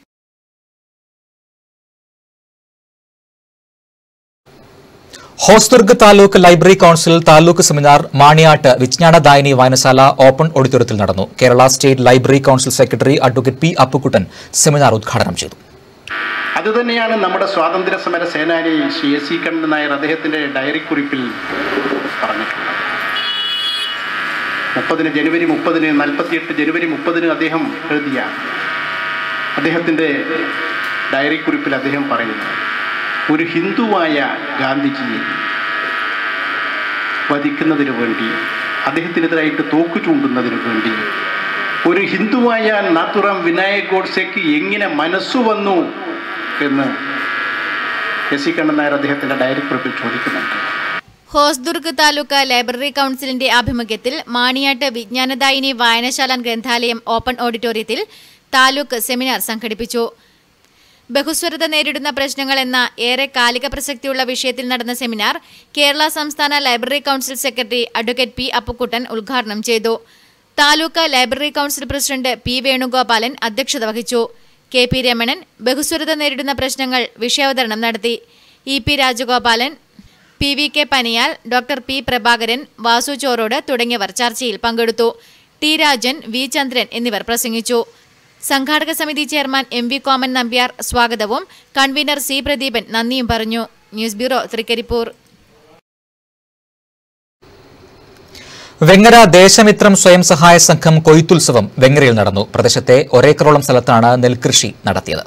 [SPEAKER 1] Hosdurg taluk library council taluk seminar Maniyat Vijnanadayini വായനശാല ഓപ്പൺ ഓഡിറ്റോറിയത്തിൽ നടന്നു Kerala state library council secretary advocate P Appukuttan seminar ഉദ്ഘാടനം ചെയ്തു
[SPEAKER 4] അതുതന്നെയാണ് നമ്മുടെ സ്വാതന്ത്ര്യ സമര സേനാനി ശ്രീ എസ് സി കണ്ണൻ നായർ അദ്ദേഹത്തിൻ്റെ ഡയറി കുറിപ്പിൽ പറഞ്ഞിട്ടുള്ളത് മുപ്പതിന് ജനുവരി മുപ്പതിന് നാൽപ്പത്തിയെട്ട് ജനുവരി മുപ്പതിന് അദ്ദേഹം എഴുതിയ അദ്ദേഹത്തിൻ്റെ ഡയറി കുറിപ്പിൽ അദ്ദേഹം പറയുന്നു ഒരു ഹിന്ദുവായ ഗാന്ധിജിയെ വധിക്കുന്നതിനു വേണ്ടി അദ്ദേഹത്തിനെതിരായിട്ട് തോക്ക് ചൂണ്ടുന്നതിനു വേണ്ടി ഒരു ഹിന്ദുവായ നാത്തുറാം വിനായക് ഗോഡ്സെക്ക് എങ്ങനെ മനസ്സു വന്നു എന്ന് എസ് സി കണ്ണൻ നായർ അദ്ദേഹത്തിൻ്റെ ഡയറി കുറിപ്പിൽ ചോദിക്കുന്നുണ്ട്
[SPEAKER 7] ഹോസ്ദുർഗ് താലൂക്ക് ലൈബ്രറി കൗൺസിലിന്റെ ആഭിമുഖ്യത്തിൽ മാണിയാട്ട് വിജ്ഞാനദായിനി വായനശാല ഗ്രന്ഥാലയം ഓപ്പൺ ഓഡിറ്റോറിയത്തിൽ താലൂക്ക് സെമിനാർ സംഘടിപ്പിച്ചു ബഹുസ്വരത നേരിടുന്ന പ്രശ്നങ്ങൾ എന്ന ഏറെ കാലിക പ്രസക്തിയുള്ള വിഷയത്തിൽ നടന്ന സെമിനാർ കേരള സംസ്ഥാന library council secretary advocate P Appukuttan ഉദ്ഘാടനം ചെയ്തു taluk library council president P Venugopalan അധ്യക്ഷത വഹിച്ചു കെ പി രമണൻ ബഹുസ്വരത നേരിടുന്ന പ്രശ്നങ്ങൾ വിഷയാവതരണം നടത്തി E P Rajagopalan P V K Paniyal doctor P Prabhakaran Vasu Chorode തുടങ്ങിയവർ ചർച്ചയിൽ പങ്കെടുത്തു ടി രാജൻ വി ചന്ദ്രൻ എന്നിവർ പ്രസംഗിച്ചു സംഘാടക സമിതി chairman M V Koman Nambiar സ്വാഗതവും കൺവീനർ സി പ്രദീപൻ നന്ദിയും പറഞ്ഞു ന്യൂസ് ബ്യൂറോ തൃക്കരിപ്പൂർ
[SPEAKER 1] വെങ്ങര ദേശമിത്രം സ്വയം സഹായ സംഘം കൊയ്ത്തുത്സവം വെങ്ങരയിൽ നടന്നു പ്രദേശത്തെ ഒരേക്കറോളം സ്ഥലത്താണ് നെൽകൃഷി നടത്തിയത്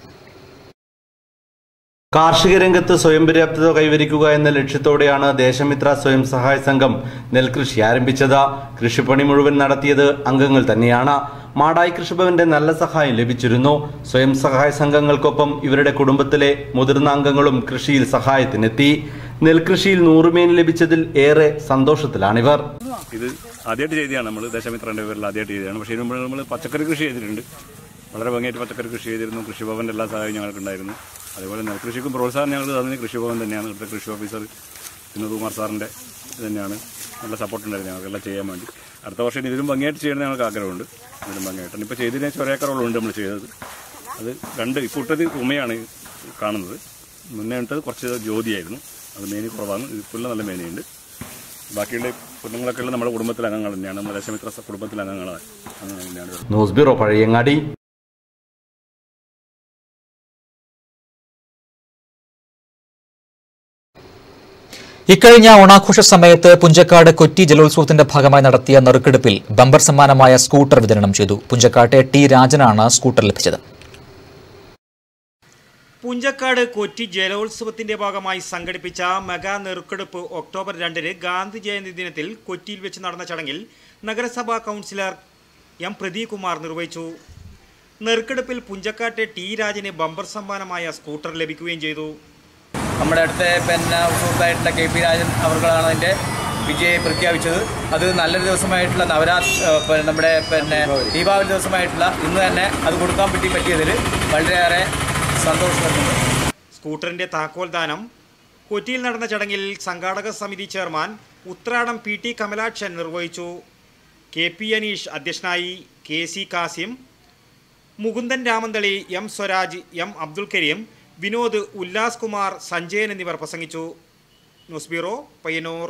[SPEAKER 13] കാർഷിക രംഗത്ത് സ്വയം പര്യാപ്തത കൈവരിക്കുക എന്ന ലക്ഷ്യത്തോടെയാണ് ദേശമിത്ര സ്വയം സഹായ സംഘം നെൽകൃഷി ആരംഭിച്ചത് കൃഷിപ്പണി മുഴുവൻ നടത്തിയത് അംഗങ്ങൾ തന്നെയാണ് മാടായി കൃഷിഭവന്റെ നല്ല സഹായം ലഭിച്ചിരുന്നു സ്വയം സഹായ സംഘങ്ങൾക്കൊപ്പം ഇവരുടെ കുടുംബത്തിലെ മുതിർന്ന അംഗങ്ങളും കൃഷിയിൽ സഹായത്തിനെത്തി നെൽകൃഷിയിൽ നൂറുമേൻ ലഭിച്ചതിൽ ഏറെ സന്തോഷത്തിലാണിവർ
[SPEAKER 5] ഇത് ആദ്യമായിട്ട് ചെയ്തതാണ് നമ്മൾ ദേശമിത്രൻ്റെ പേരിൽ ആദ്യമായിട്ട് ചെയ്തതാണ് പക്ഷേ ഇതിന് മുമ്പ് നമ്മൾ പച്ചക്കറി കൃഷി ചെയ്തിട്ടുണ്ട് വളരെ ഭംഗിയായിട്ട് പച്ചക്കറി കൃഷി ചെയ്തിരുന്നു കൃഷിഭവൻ്റെ എല്ലാ സഹായവും ഞങ്ങൾക്കുണ്ടായിരുന്നു അതേപോലെ നെൽകൃഷിക്കും പ്രോത്സാഹനം ഞങ്ങൾ തന്നത് കൃഷിഭവൻ തന്നെയാണ് ഇവിടുത്തെ കൃഷി ഓഫീസർ വിനോദ് കുമാർ സാറിൻ്റെ ഇത് തന്നെയാണ് നല്ല സപ്പോർട്ട് ഉണ്ടായിരുന്നു ഞങ്ങൾക്കെല്ലാം ചെയ്യാൻ വേണ്ടി അടുത്ത വർഷം ഇതിലും ഭംഗിയായിട്ട് ചെയ്യണമെന്ന് ഞങ്ങൾക്ക് ആഗ്രഹമുണ്ട് ഇതിലും ഭംഗിയായിട്ടാണ് ഇപ്പോൾ ചെയ്തതിന് ചൊരേക്കറോളുണ്ട് നമ്മൾ ചെയ്തത് അത് രണ്ട് ഇക്കൂട്ടത് ഉമയാണ് കാണുന്നത് മുന്നേ ഇട്ടത് കുറച്ച് ജ്യോതിയായിരുന്നു അത് മേനി കുറവാണ് ഇപ്പോൾ നല്ല മേനിയുണ്ട് ബാക്കിയുള്ള കുടുംബങ്ങളൊക്കെ ഉള്ള നമ്മുടെ കുടുംബത്തിലെ അംഗങ്ങൾ തന്നെയാണ് നമ്മുടെ ദേശമിത്ര കുടുംബത്തിലെ അംഗങ്ങളാണ് അംഗങ്ങൾ തന്നെയാണ്
[SPEAKER 13] ന്യൂസ് ബ്യൂറോ പഴയങ്ങാടി
[SPEAKER 1] ഇക്കഴിഞ്ഞ ഓണാഘോഷ സമയത്ത് പുഞ്ചക്കാട് കൊറ്റി ജലോത്സവത്തിന്റെ ഭാഗമായി നടത്തിയ നറുക്കെടുപ്പിൽ ബമ്പർ സമ്മാനമായ സ്കൂട്ടർ വിതരണം ചെയ്തു പുഞ്ചക്കാട്ടെ ടി രാജനാണ് സ്കൂട്ടർ ലഭിച്ചത്
[SPEAKER 9] പുഞ്ചക്കാട് കൊറ്റി ജലോത്സവത്തിന്റെ ഭാഗമായി സംഘടിപ്പിച്ച മെഗാ നെറുക്കെടുപ്പ് ഒക്ടോബർ രണ്ടിന് ഗാന്ധി ജയന്തി ദിനത്തിൽ കൊച്ചിയിൽ വെച്ച് നടന്ന ചടങ്ങിൽ നഗരസഭാ കൗൺസിലർ എം പ്രദീപ് കുമാർ നിർവഹിച്ചു നെറുക്കെടുപ്പിൽ പുഞ്ചക്കാട്ടെ ടി രാജന് ബമ്പർ സമ്മാനമായ സ്കൂട്ടർ ലഭിക്കുകയും ചെയ്തു
[SPEAKER 6] നമ്മുടെ അടുത്ത പിന്നെ സുഹൃത്തായിട്ടുള്ള കെ പി രാജൻ അവർക്കാണ് അതിൻ്റെ വിജയെ പ്രഖ്യാപിച്ചത് അത് നല്ലൊരു ദിവസമായിട്ടുള്ള നവരാത്രി നമ്മുടെ പിന്നെ ദീപാവലി ദിവസമായിട്ടുള്ള ഇന്ന് തന്നെ അത് കൊടുക്കാൻ പറ്റി പറ്റിയതിൽ വളരെയേറെ സന്തോഷമുണ്ട്
[SPEAKER 9] സ്കൂട്ടറിന്റെ താക്കോൽ ദാനം കൊച്ചിയിൽ നടന്ന ചടങ്ങിൽ സംഘാടക സമിതി chairman Uthradam P T Kamalakshan നിർവഹിച്ചു കെ പി അനീഷ് അധ്യക്ഷനായി K C Kasim Mukundan Ramanthali M Swaraj M Abdul Kareem Vinod Ullas Kumar Sanjayan എന്നിവർ പ്രസംഗിച്ചു ന്യൂസ് ബ്യൂറോ പയ്യന്നൂർ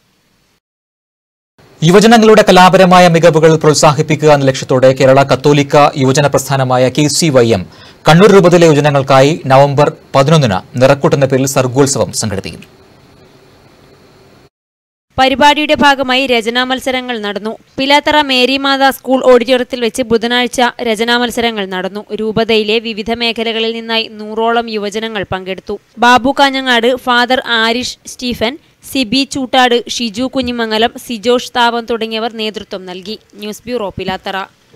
[SPEAKER 1] യുവജനങ്ങളുടെ കലാപരമായ മികവുകൾ പ്രോത്സാഹിപ്പിക്കുക എന്ന ലക്ഷ്യത്തോടെ കേരള കത്തോലിക്ക യുവജന പ്രസ്ഥാനമായ K C Y M Kannur രൂപതയിലെ യുവജനങ്ങൾക്കായി നവംബർ പതിനൊന്നിന് നിറക്കൂട്ട് എന്ന പേരിൽ സർഗോത്സവം സംഘടിപ്പിക്കും
[SPEAKER 3] പരിപാടിയുടെ ഭാഗമായി രചനാ മത്സരങ്ങൾ നടന്നു പിലാത്തറ മേരിമാത സ്കൂൾ ഓഡിറ്റോറിയത്തിൽ വെച്ച് ബുധനാഴ്ച രചനാ മത്സരങ്ങൾ നടന്നു രൂപതയിലെ വിവിധ മേഖലകളിൽ നിന്നായി നൂറോളം യുവജനങ്ങൾ പങ്കെടുത്തു ബാബു കാഞ്ഞങ്ങാട് ഫാദർ ആരിഷ് സ്റ്റീഫൻ സിബി ചൂട്ടാട് ഷിജു കുഞ്ഞിമംഗലം സിജോഷ് താവം തുടങ്ങിയവർ നേതൃത്വം നൽകി news bureau Pilathara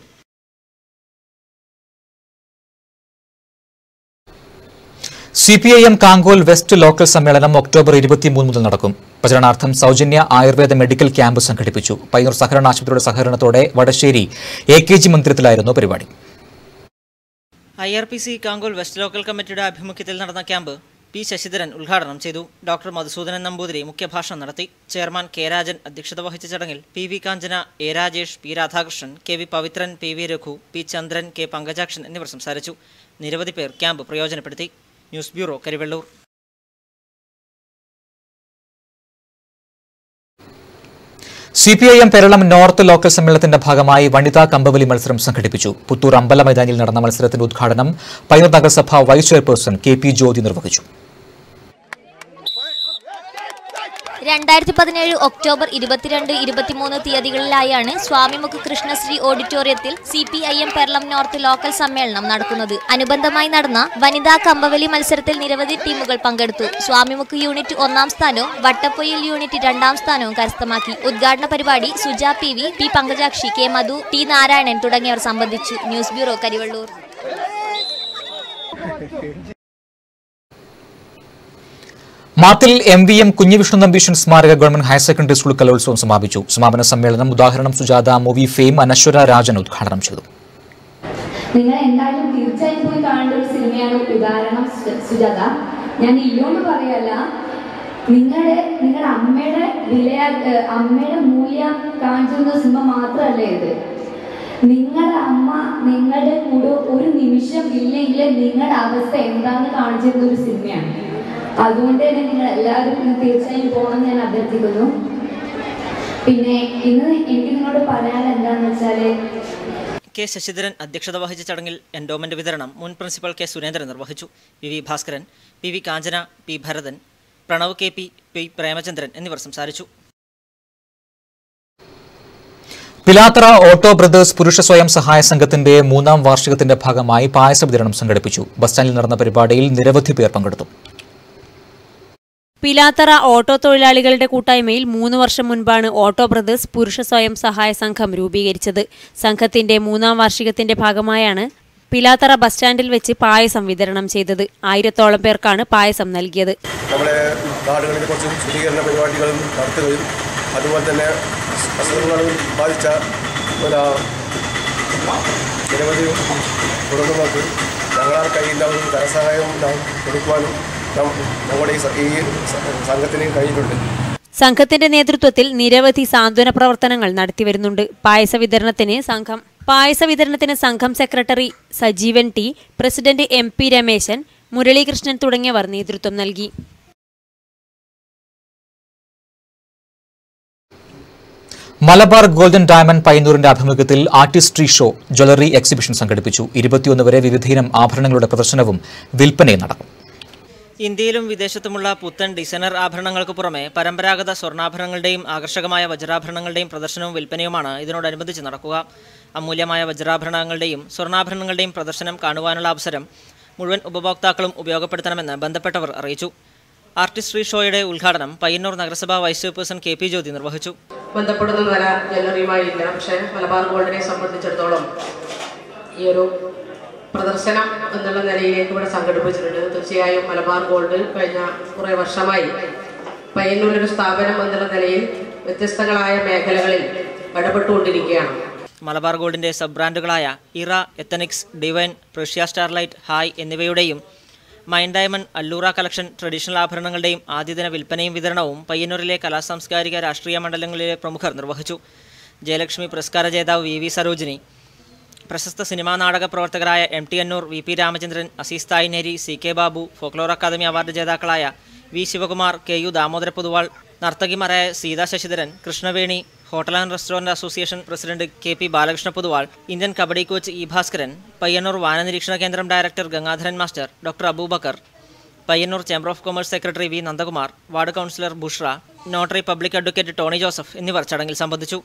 [SPEAKER 1] C P I M Kankol west local സമ്മേളനം ഒക്ടോബർ ഇരുപത്തിമൂന്ന് മുതൽ നടക്കും പ്രചരണാർത്ഥം സൗജന്യ ആയുർവേദ മെഡിക്കൽ ക്യാമ്പ് സംഘടിപ്പിച്ചു പയ്യൂർ സഹകരണ ആശുപത്രിയുടെ സഹകരണത്തോടെ വടശ്ശേരി എ കെ ജി മന്ദിരത്തിലായിരുന്നു പരിപാടി
[SPEAKER 2] I R P C Kankol west local കമ്മിറ്റിയുടെ ആഭിമുഖ്യത്തിൽ നടന്ന ക്യാമ്പ് പി ശശിധരൻ ഉദ്ഘാടനം ചെയ്തു ഡോക്ടർ മധുസൂദനൻ നമ്പൂതിരി മുഖ്യഭാഷണം നടത്തി ചെയർമാൻ കെ രാജൻ അധ്യക്ഷത വഹിച്ച ചടങ്ങിൽ P V Kanchana A Rajesh P Radhakrishnan K V Pavithran P V Raghu P Chandran K Pankajakshan എന്നിവർ സംസാരിച്ചു നിരവധി പേർ ക്യാമ്പ് പ്രയോജനപ്പെടുത്തി news bureau Karivellur
[SPEAKER 1] C P I M Keralam north local സമ്മേളനത്തിന്റെ ഭാഗമായി വനിതാ കമ്പവലി മത്സരം സംഘടിപ്പിച്ചു പുത്തൂർ അമ്പല മൈതാനിയിൽ നടന്ന മത്സരത്തിന്റെ ഉദ്ഘാടനം പയ്യൂർ നഗരസഭ vice chairperson K P Jyothi നിർവഹിച്ചു
[SPEAKER 23] രണ്ടായിരത്തി പതിനേഴ് ഒക്ടോബർ ഇരുപത്തിരണ്ട് ഇരുപത്തിമൂന്ന് തീയതികളിലായാണ് സ്വാമിമുഖ് കൃഷ്ണശ്രീ ഓഡിറ്റോറിയത്തിൽ C P I M Perlam north local സമ്മേളനം നടക്കുന്നത് അനുബന്ധമായി നടന്ന വനിതാ കമ്പവലി മത്സരത്തിൽ നിരവധി ടീമുകൾ പങ്കെടുത്തു സ്വാമിമുഖ് യൂണിറ്റ് ഒന്നാം സ്ഥാനവും വട്ടപ്പൊയിൽ യൂണിറ്റ് രണ്ടാം സ്ഥാനവും കരസ്ഥമാക്കി ഉദ്ഘാടന പരിപാടി Suja P V P Pankajakshi K Madhu T Narayanan തുടങ്ങിയവർ സംബന്ധിച്ചു news bureau Karivellur
[SPEAKER 1] Mathil M V M Kunhivishnu Nambeesan സ്മാരക ഗവൺമെന്റ് ഹയർ സെക്കൻഡറി സ്കൂൾ കലോത്സവം സമാപിച്ചു സമാപന സമ്മേളനം ഉദാഹരണം സുജാത മൂവി ഫെയിം അനശ്വര രാജൻ ഉദ്ഘാടനം ചെയ്തു
[SPEAKER 8] നിങ്ങൾ എന്തായാലും തീർച്ചയായും പോയി കാണേണ്ട ഒരു സിനിമയാണ് ഉദാഹരണം സു- സുജാത ഞാൻ ഇല്ലോണ്ട് പറയല്ല നിങ്ങളുടെ നിങ്ങളുടെ അമ്മയുടെ വിലയ ഏഹ് അമ്മയുടെ മൂല്യം കാണിച്ചു തന്ന സിനിമ മാത്രമല്ല ഇത് നിങ്ങളുടെ അമ്മ നിങ്ങളുടെ കൂടെ ഒരു നിമിഷം ഇല്ലെങ്കിൽ നിങ്ങളുടെ അവസ്ഥ എന്താണെന്ന് കാണിച്ചു തരുന്ന ഒരു സിനിമയാണ് അതുകൊണ്ട് തന്നെ നിങ്ങൾ എല്ലാവരും ഇന്ന് തീർച്ചയായും പോകണം എന്ന് ഞാൻ അഭ്യർത്ഥിക്കുന്നു പിന്നെ ഇന്ന് എനിക്ക് നിങ്ങളോട് പറയാൻ എന്താണെന്ന് വെച്ചാല്
[SPEAKER 2] കെ ശശിധരൻ അധ്യക്ഷത വഹിച്ച ചടങ്ങിൽ എൻഡോമെന്റ് വിതരണം മുൻ പ്രിൻസിപ്പൽ കെ സുരേന്ദ്രൻ നിർവഹിച്ചു P V Bhaskaran P V Kanchana P Bharathan Pranav K P P Premachandran എന്നിവർ സംസാരിച്ചു
[SPEAKER 1] പിലാത്തറ ഓട്ടോ ബ്രദേഴ്സ് പുരുഷ സ്വയം സഹായ സംഘത്തിന്റെ മൂന്നാം വാർഷികത്തിന്റെ ഭാഗമായി പായസ വിതരണം സംഘടിപ്പിച്ചു ബസ് സ്റ്റാൻഡിൽ നടന്ന പരിപാടിയിൽ നിരവധി പേർ പങ്കെടുത്തു
[SPEAKER 3] പിലാത്തറ ഓട്ടോ തൊഴിലാളികളുടെ കൂട്ടായ്മയിൽ മൂന്ന് വർഷം മുൻപാണ് ഓട്ടോ ബ്രദേഴ്സ് പുരുഷ സ്വയം സഹായ സംഘം രൂപീകരിച്ചത് സംഘത്തിന്റെ മൂന്നാം വാർഷികത്തിന്റെ ഭാഗമായാണ് പിലാത്തറ ബസ് സ്റ്റാൻഡിൽ വെച്ച് പായസം വിതരണം ചെയ്തത് ആയിരത്തോളം പേർക്കാണ് പായസം നൽകിയത്
[SPEAKER 10] നമ്മുടെ നാടുകളിൽ കുറച്ച് ശുചീകരണ പരിപാടികളും നടത്തുകയും അതുപോലെ തന്നെ അസുഖങ്ങളും ബാധിച്ച ഒരു നിരവധി കുടുംബങ്ങൾക്ക് ഞങ്ങളാൽ കഴിയുന്നവരും ധനസഹായം നാം കൊടുക്കുവാനും നാം നമ്മുടെ ഈ സ- ഈ സ- സംഘത്തിന് കഴിഞ്ഞിട്ടുണ്ട്
[SPEAKER 3] സംഘത്തിന്റെ നേതൃത്വത്തിൽ നിരവധി സാന്ത്വന പ്രവർത്തനങ്ങൾ നടത്തിവരുന്നുണ്ട് പായസ വിതരണത്തിന് സംഘം പായസ വിതരണത്തിന് സംഘം secretary Sajeevan T president M P Rameshan Muraleekrishnan തുടങ്ങിയവർ നേതൃത്വം നൽകി
[SPEAKER 1] മലബാർ ഗോൾഡൻ ഡയമണ്ട് പയ്യന്നൂരിന്റെ ആഭിമുഖ്യത്തിൽ ആർട്ടിസ്ട്രി ഷോ ജ്വല്ലറി എക്സിബിഷൻ സംഘടിപ്പിച്ചു ഇരുപത്തിയൊന്ന് വരെ വിവിധയിനം ആഭരണങ്ങളുടെ പ്രദർശനവും വിൽപ്പനയും നടക്കും
[SPEAKER 2] ഇന്ത്യയിലും വിദേശത്തുമുള്ള പുത്തൻ ഡിസൈനർ ആഭരണങ്ങൾക്ക് പുറമെ പരമ്പരാഗത സ്വർണ്ണാഭരണങ്ങളുടെയും ആകർഷകമായ വജ്രാഭരണങ്ങളുടെയും പ്രദർശനവും വിൽപ്പനയുമാണ് ഇതിനോടനുബന്ധിച്ച് നടക്കുക അമൂല്യമായ വജ്രാഭരണങ്ങളുടെയും സ്വർണ്ണാഭരണങ്ങളുടെയും പ്രദർശനം കാണുവാനുള്ള അവസരം മുഴുവൻ ഉപഭോക്താക്കളും ഉപയോഗപ്പെടുത്തണമെന്ന് ബന്ധപ്പെട്ടവർ അറിയിച്ചു ആർട്ടിസ്ട്രി ഷോയുടെ ഉദ്ഘാടനം പയ്യന്നൂർ നഗരസഭാ vice chairperson K P Jyothi നിർവഹിച്ചു
[SPEAKER 24] ബന്ധപ്പെടുന്ന നില ജ്വല്ലറിയുമായി ഇല്ല പക്ഷേ മലബാർ ഗോൾഡിനെ സംബന്ധിച്ചിടത്തോളം ഈ ഒരു പ്രദർശനം എന്നുള്ള നിലയിലേക്ക് ഇവിടെ സംഘടിപ്പിച്ചിട്ടുണ്ട് തീർച്ചയായും മലബാർ ഗോൾഡ് കഴിഞ്ഞ കുറേ വർഷമായി പയ്യന്നൂർ ഒരു സ്ഥാപനം എന്നുള്ള നിലയിൽ വ്യത്യസ്തങ്ങളായ മേഖലകളിൽ ഇടപെട്ടുകൊണ്ടിരിക്കുകയാണ്
[SPEAKER 2] മലബാർ ഗോൾഡിന്റെ സബ് ബ്രാൻഡുകളായ Era Ethnix Divine Precia Starlet ഹായ് എന്നിവയുടെയും Mine diamond Allura collection traditional ആഭരണങ്ങളുടെയും ആദ്യദിന വിൽപ്പനയും വിതരണവും പയ്യന്നൂരിലെ കലാസാംസ്കാരിക രാഷ്ട്രീയ മണ്ഡലങ്ങളിലെ പ്രമുഖർ നിർവഹിച്ചു ജയലക്ഷ്മി പുരസ്കാര ജേതാവ് വി വി സരോജിനി പ്രശസ്ത സിനിമാ നാടക പ്രവർത്തകരായ M T Annoor V P Ramachandran Azeez Thayineri C K Babu folklore academy award ജേതാക്കളായ V Sivakumar K U Damodara Poduval നർത്തകിമാരായ Seetha Sasidharan Krishnaveni hotel and restaurant association president K P Balakrishna Poduval Indian kabaddi coach E Bhaskaran Payyanur വാനനിരീക്ഷണ കേന്ദ്രം director Gangadharan master doctor Aboobacker Payyanur chamber of commerce secretary V Nandakumar ward councillor Bushra notary public advocate Tony Joseph എന്നിവർ ചടങ്ങിൽ സംബന്ധിച്ചു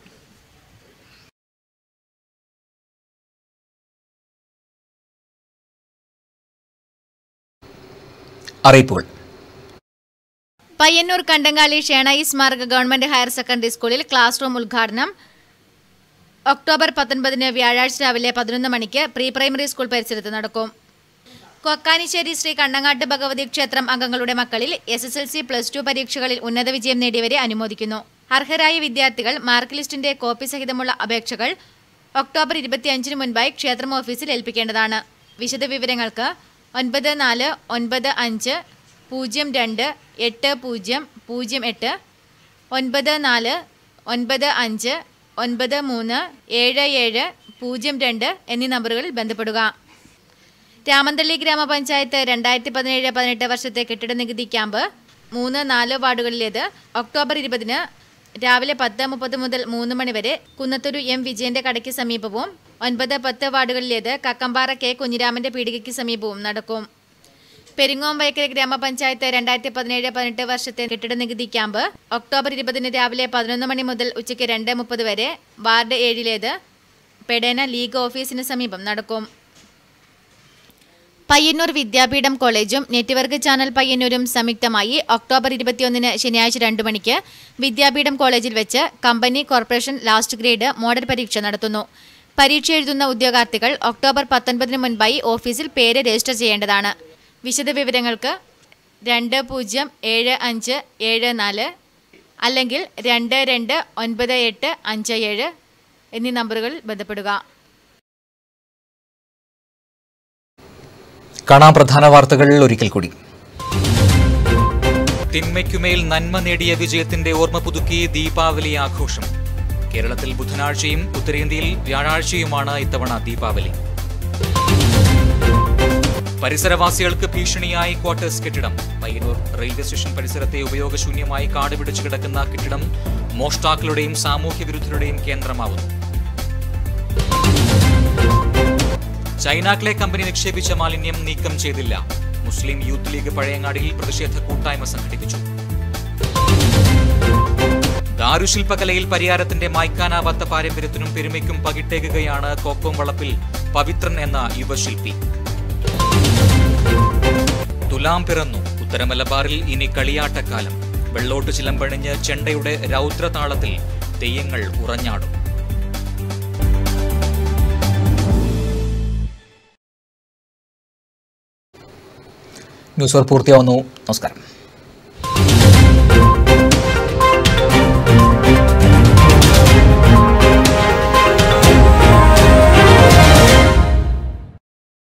[SPEAKER 1] അറിയിപ്പുകൾ
[SPEAKER 7] പയ്യന്നൂർ കണ്ടങ്ങാലി ഷേണായി സ്മാരക ഗവൺമെന്റ് ഹയർ സെക്കൻഡറി സ്കൂളിൽ ക്ലാസ് റൂം ഉദ്ഘാടനം ഒക്ടോബർ പത്തൊൻപതിന് വ്യാഴാഴ്ച രാവിലെ പതിനൊന്ന് മണിക്ക് പ്രീ പ്രൈമറി സ്കൂൾ പരിസരത്ത് നടക്കും കൊക്കാനിശ്ശേരി ശ്രീ കണ്ണങ്ങാട്ട് ഭഗവതി ക്ഷേത്രം അംഗങ്ങളുടെ മക്കളിൽ S S L C plus two പരീക്ഷകളിൽ ഉന്നത വിജയം നേടിയവരെ അനുമോദിക്കുന്നു അർഹരായ വിദ്യാർത്ഥികൾ മാർക്ക് ലിസ്റ്റിന്റെ കോപ്പി സഹിതമുള്ള അപേക്ഷകൾ ഒക്ടോബർ ഇരുപത്തിയഞ്ചിന് മുൻപായി ക്ഷേത്രം ഓഫീസിൽ ഏൽപ്പിക്കേണ്ടതാണ് വിശദവിവരങ്ങൾക്ക് ഒൻപത് നാല് ഒൻപത് അഞ്ച് പൂജ്യം രണ്ട് എട്ട് പൂജ്യം പൂജ്യം എട്ട് ഒൻപത് നാല് ഒൻപത് അഞ്ച് ഒൻപത് മൂന്ന് ഏഴ് ഏഴ് പൂജ്യം രണ്ട് എന്നീ നമ്പറുകളിൽ ബന്ധപ്പെടുക രാമന്തള്ളി ഗ്രാമപഞ്ചായത്ത് രണ്ടായിരത്തി പതിനേഴ് പതിനെട്ട് വർഷത്തെ കെട്ടിട നികുതി ക്യാമ്പ് മൂന്ന് നാല് വാർഡുകളിലേത് ഒക്ടോബർ ഇരുപതിന് രാവിലെ പത്ത് മുപ്പത് മുതൽ മൂന്ന് മണി വരെ കുന്നത്തൊരു എം വിജയന്റെ കടയ്ക്ക് സമീപവും ഒൻപത് പത്ത് വാർഡുകളിലേത് കക്കമ്പാറ കെ കുഞ്ഞിരാമന്റെ പീടികയ്ക്ക് സമീപവും നടക്കും പെരിങ്ങോംവയക്കര ഗ്രാമപഞ്ചായത്ത് രണ്ടായിരത്തി പതിനേഴ് പതിനെട്ട് വർഷത്തെ കെട്ടിട നികുതി ക്യാമ്പ് ഒക്ടോബർ ഇരുപതിന് രാവിലെ പതിനൊന്ന് മണി മുതൽ ഉച്ചയ്ക്ക് രണ്ട് മുപ്പത് വരെ വാർഡ് ഏഴിലേത് പെടേന ലീഗ് ഓഫീസിന് സമീപം നടക്കും പയ്യന്നൂർ വിദ്യാപീഠം കോളേജും നെറ്റ്വർക്ക് ചാനൽ പയ്യന്നൂരും സംയുക്തമായി ഒക്ടോബർ ഇരുപത്തിയൊന്നിന് ശനിയാഴ്ച രണ്ടു മണിക്ക് വിദ്യാപീഠം കോളേജിൽ വെച്ച് company corporation last grade model പരീക്ഷ നടത്തുന്നു പരീക്ഷ എഴുതുന്ന ഉദ്യോഗാർത്ഥികൾ ഒക്ടോബർ പത്തൊൻപതിന് മുൻപായി ഓഫീസിൽ പേര് രജിസ്റ്റർ ചെയ്യേണ്ടതാണ് വിശദവിവരങ്ങൾക്ക് രണ്ട് പൂജ്യം ഏഴ് അഞ്ച് ഏഴ് നാല് അല്ലെങ്കിൽ രണ്ട് രണ്ട് ഒൻപത് എട്ട് അഞ്ച് ഏഴ് എന്നീ നമ്പറുകളിൽ ബന്ധപ്പെടുക
[SPEAKER 1] കാണാം പ്രധാന വാർത്തകൾ ഒരിക്കൽ കൂടി തിന്മയ്ക്കുമേൽ നന്മ നേടിയ വിജയത്തിന്റെ ഓർമ്മ പുതുക്കി ദീപാവലി ആഘോഷം കേരളത്തിൽ ബുധനാഴ്ചയും ഉത്തരേന്ത്യയിൽ വ്യാഴാഴ്ചയുമാണ് ഇത്തവണ ദീപാവലി പരിസരവാസികൾക്ക് ഭീഷണിയായി ക്വാർട്ടേഴ്സ് കെട്ടിടം പയ്യന്നൂർ റെയിൽവേ സ്റ്റേഷൻ പരിസരത്തെ ഉപയോഗശൂന്യമായി കാട് പിടിച്ചു കിടക്കുന്ന കെട്ടിടം മോഷ്ടാക്കളുടെയും സാമൂഹ്യ വിരുദ്ധരുടെയും കേന്ദ്രമാവുന്നു ചൈന ക്ലേ കമ്പനി നിക്ഷേപിച്ച മാലിന്യം നീക്കം ചെയ്തില്ല മുസ്ലിം യൂത്ത് ലീഗ് പഴയങ്ങാടിയിൽ പ്രതിഷേധ കൂട്ടായ്മ സംഘടിപ്പിച്ചു ദാരുശില്പകലയിൽ പരിയാരത്തിന്റെ മായ്ക്കാനാവാത്ത പാരമ്പര്യത്തിനും പെരുമയ്ക്കും പകിട്ടേകുകയാണ് കോക്കോം വളപ്പിൽ പവിത്രൻ എന്ന യുവശില്പി തുലാം പിറന്നു ഉത്തര മലബാറിൽ ഇനി കളിയാട്ടക്കാലം വെള്ളോട്ട് ചിലമ്പണിഞ്ഞ് ചെണ്ടയുടെ രൗദ്രതാളത്തിൽ തെയ്യങ്ങൾ ഉറഞ്ഞാടും ന്യൂസ് അവർ പൂർത്തിയാവുന്നു നമസ്കാരം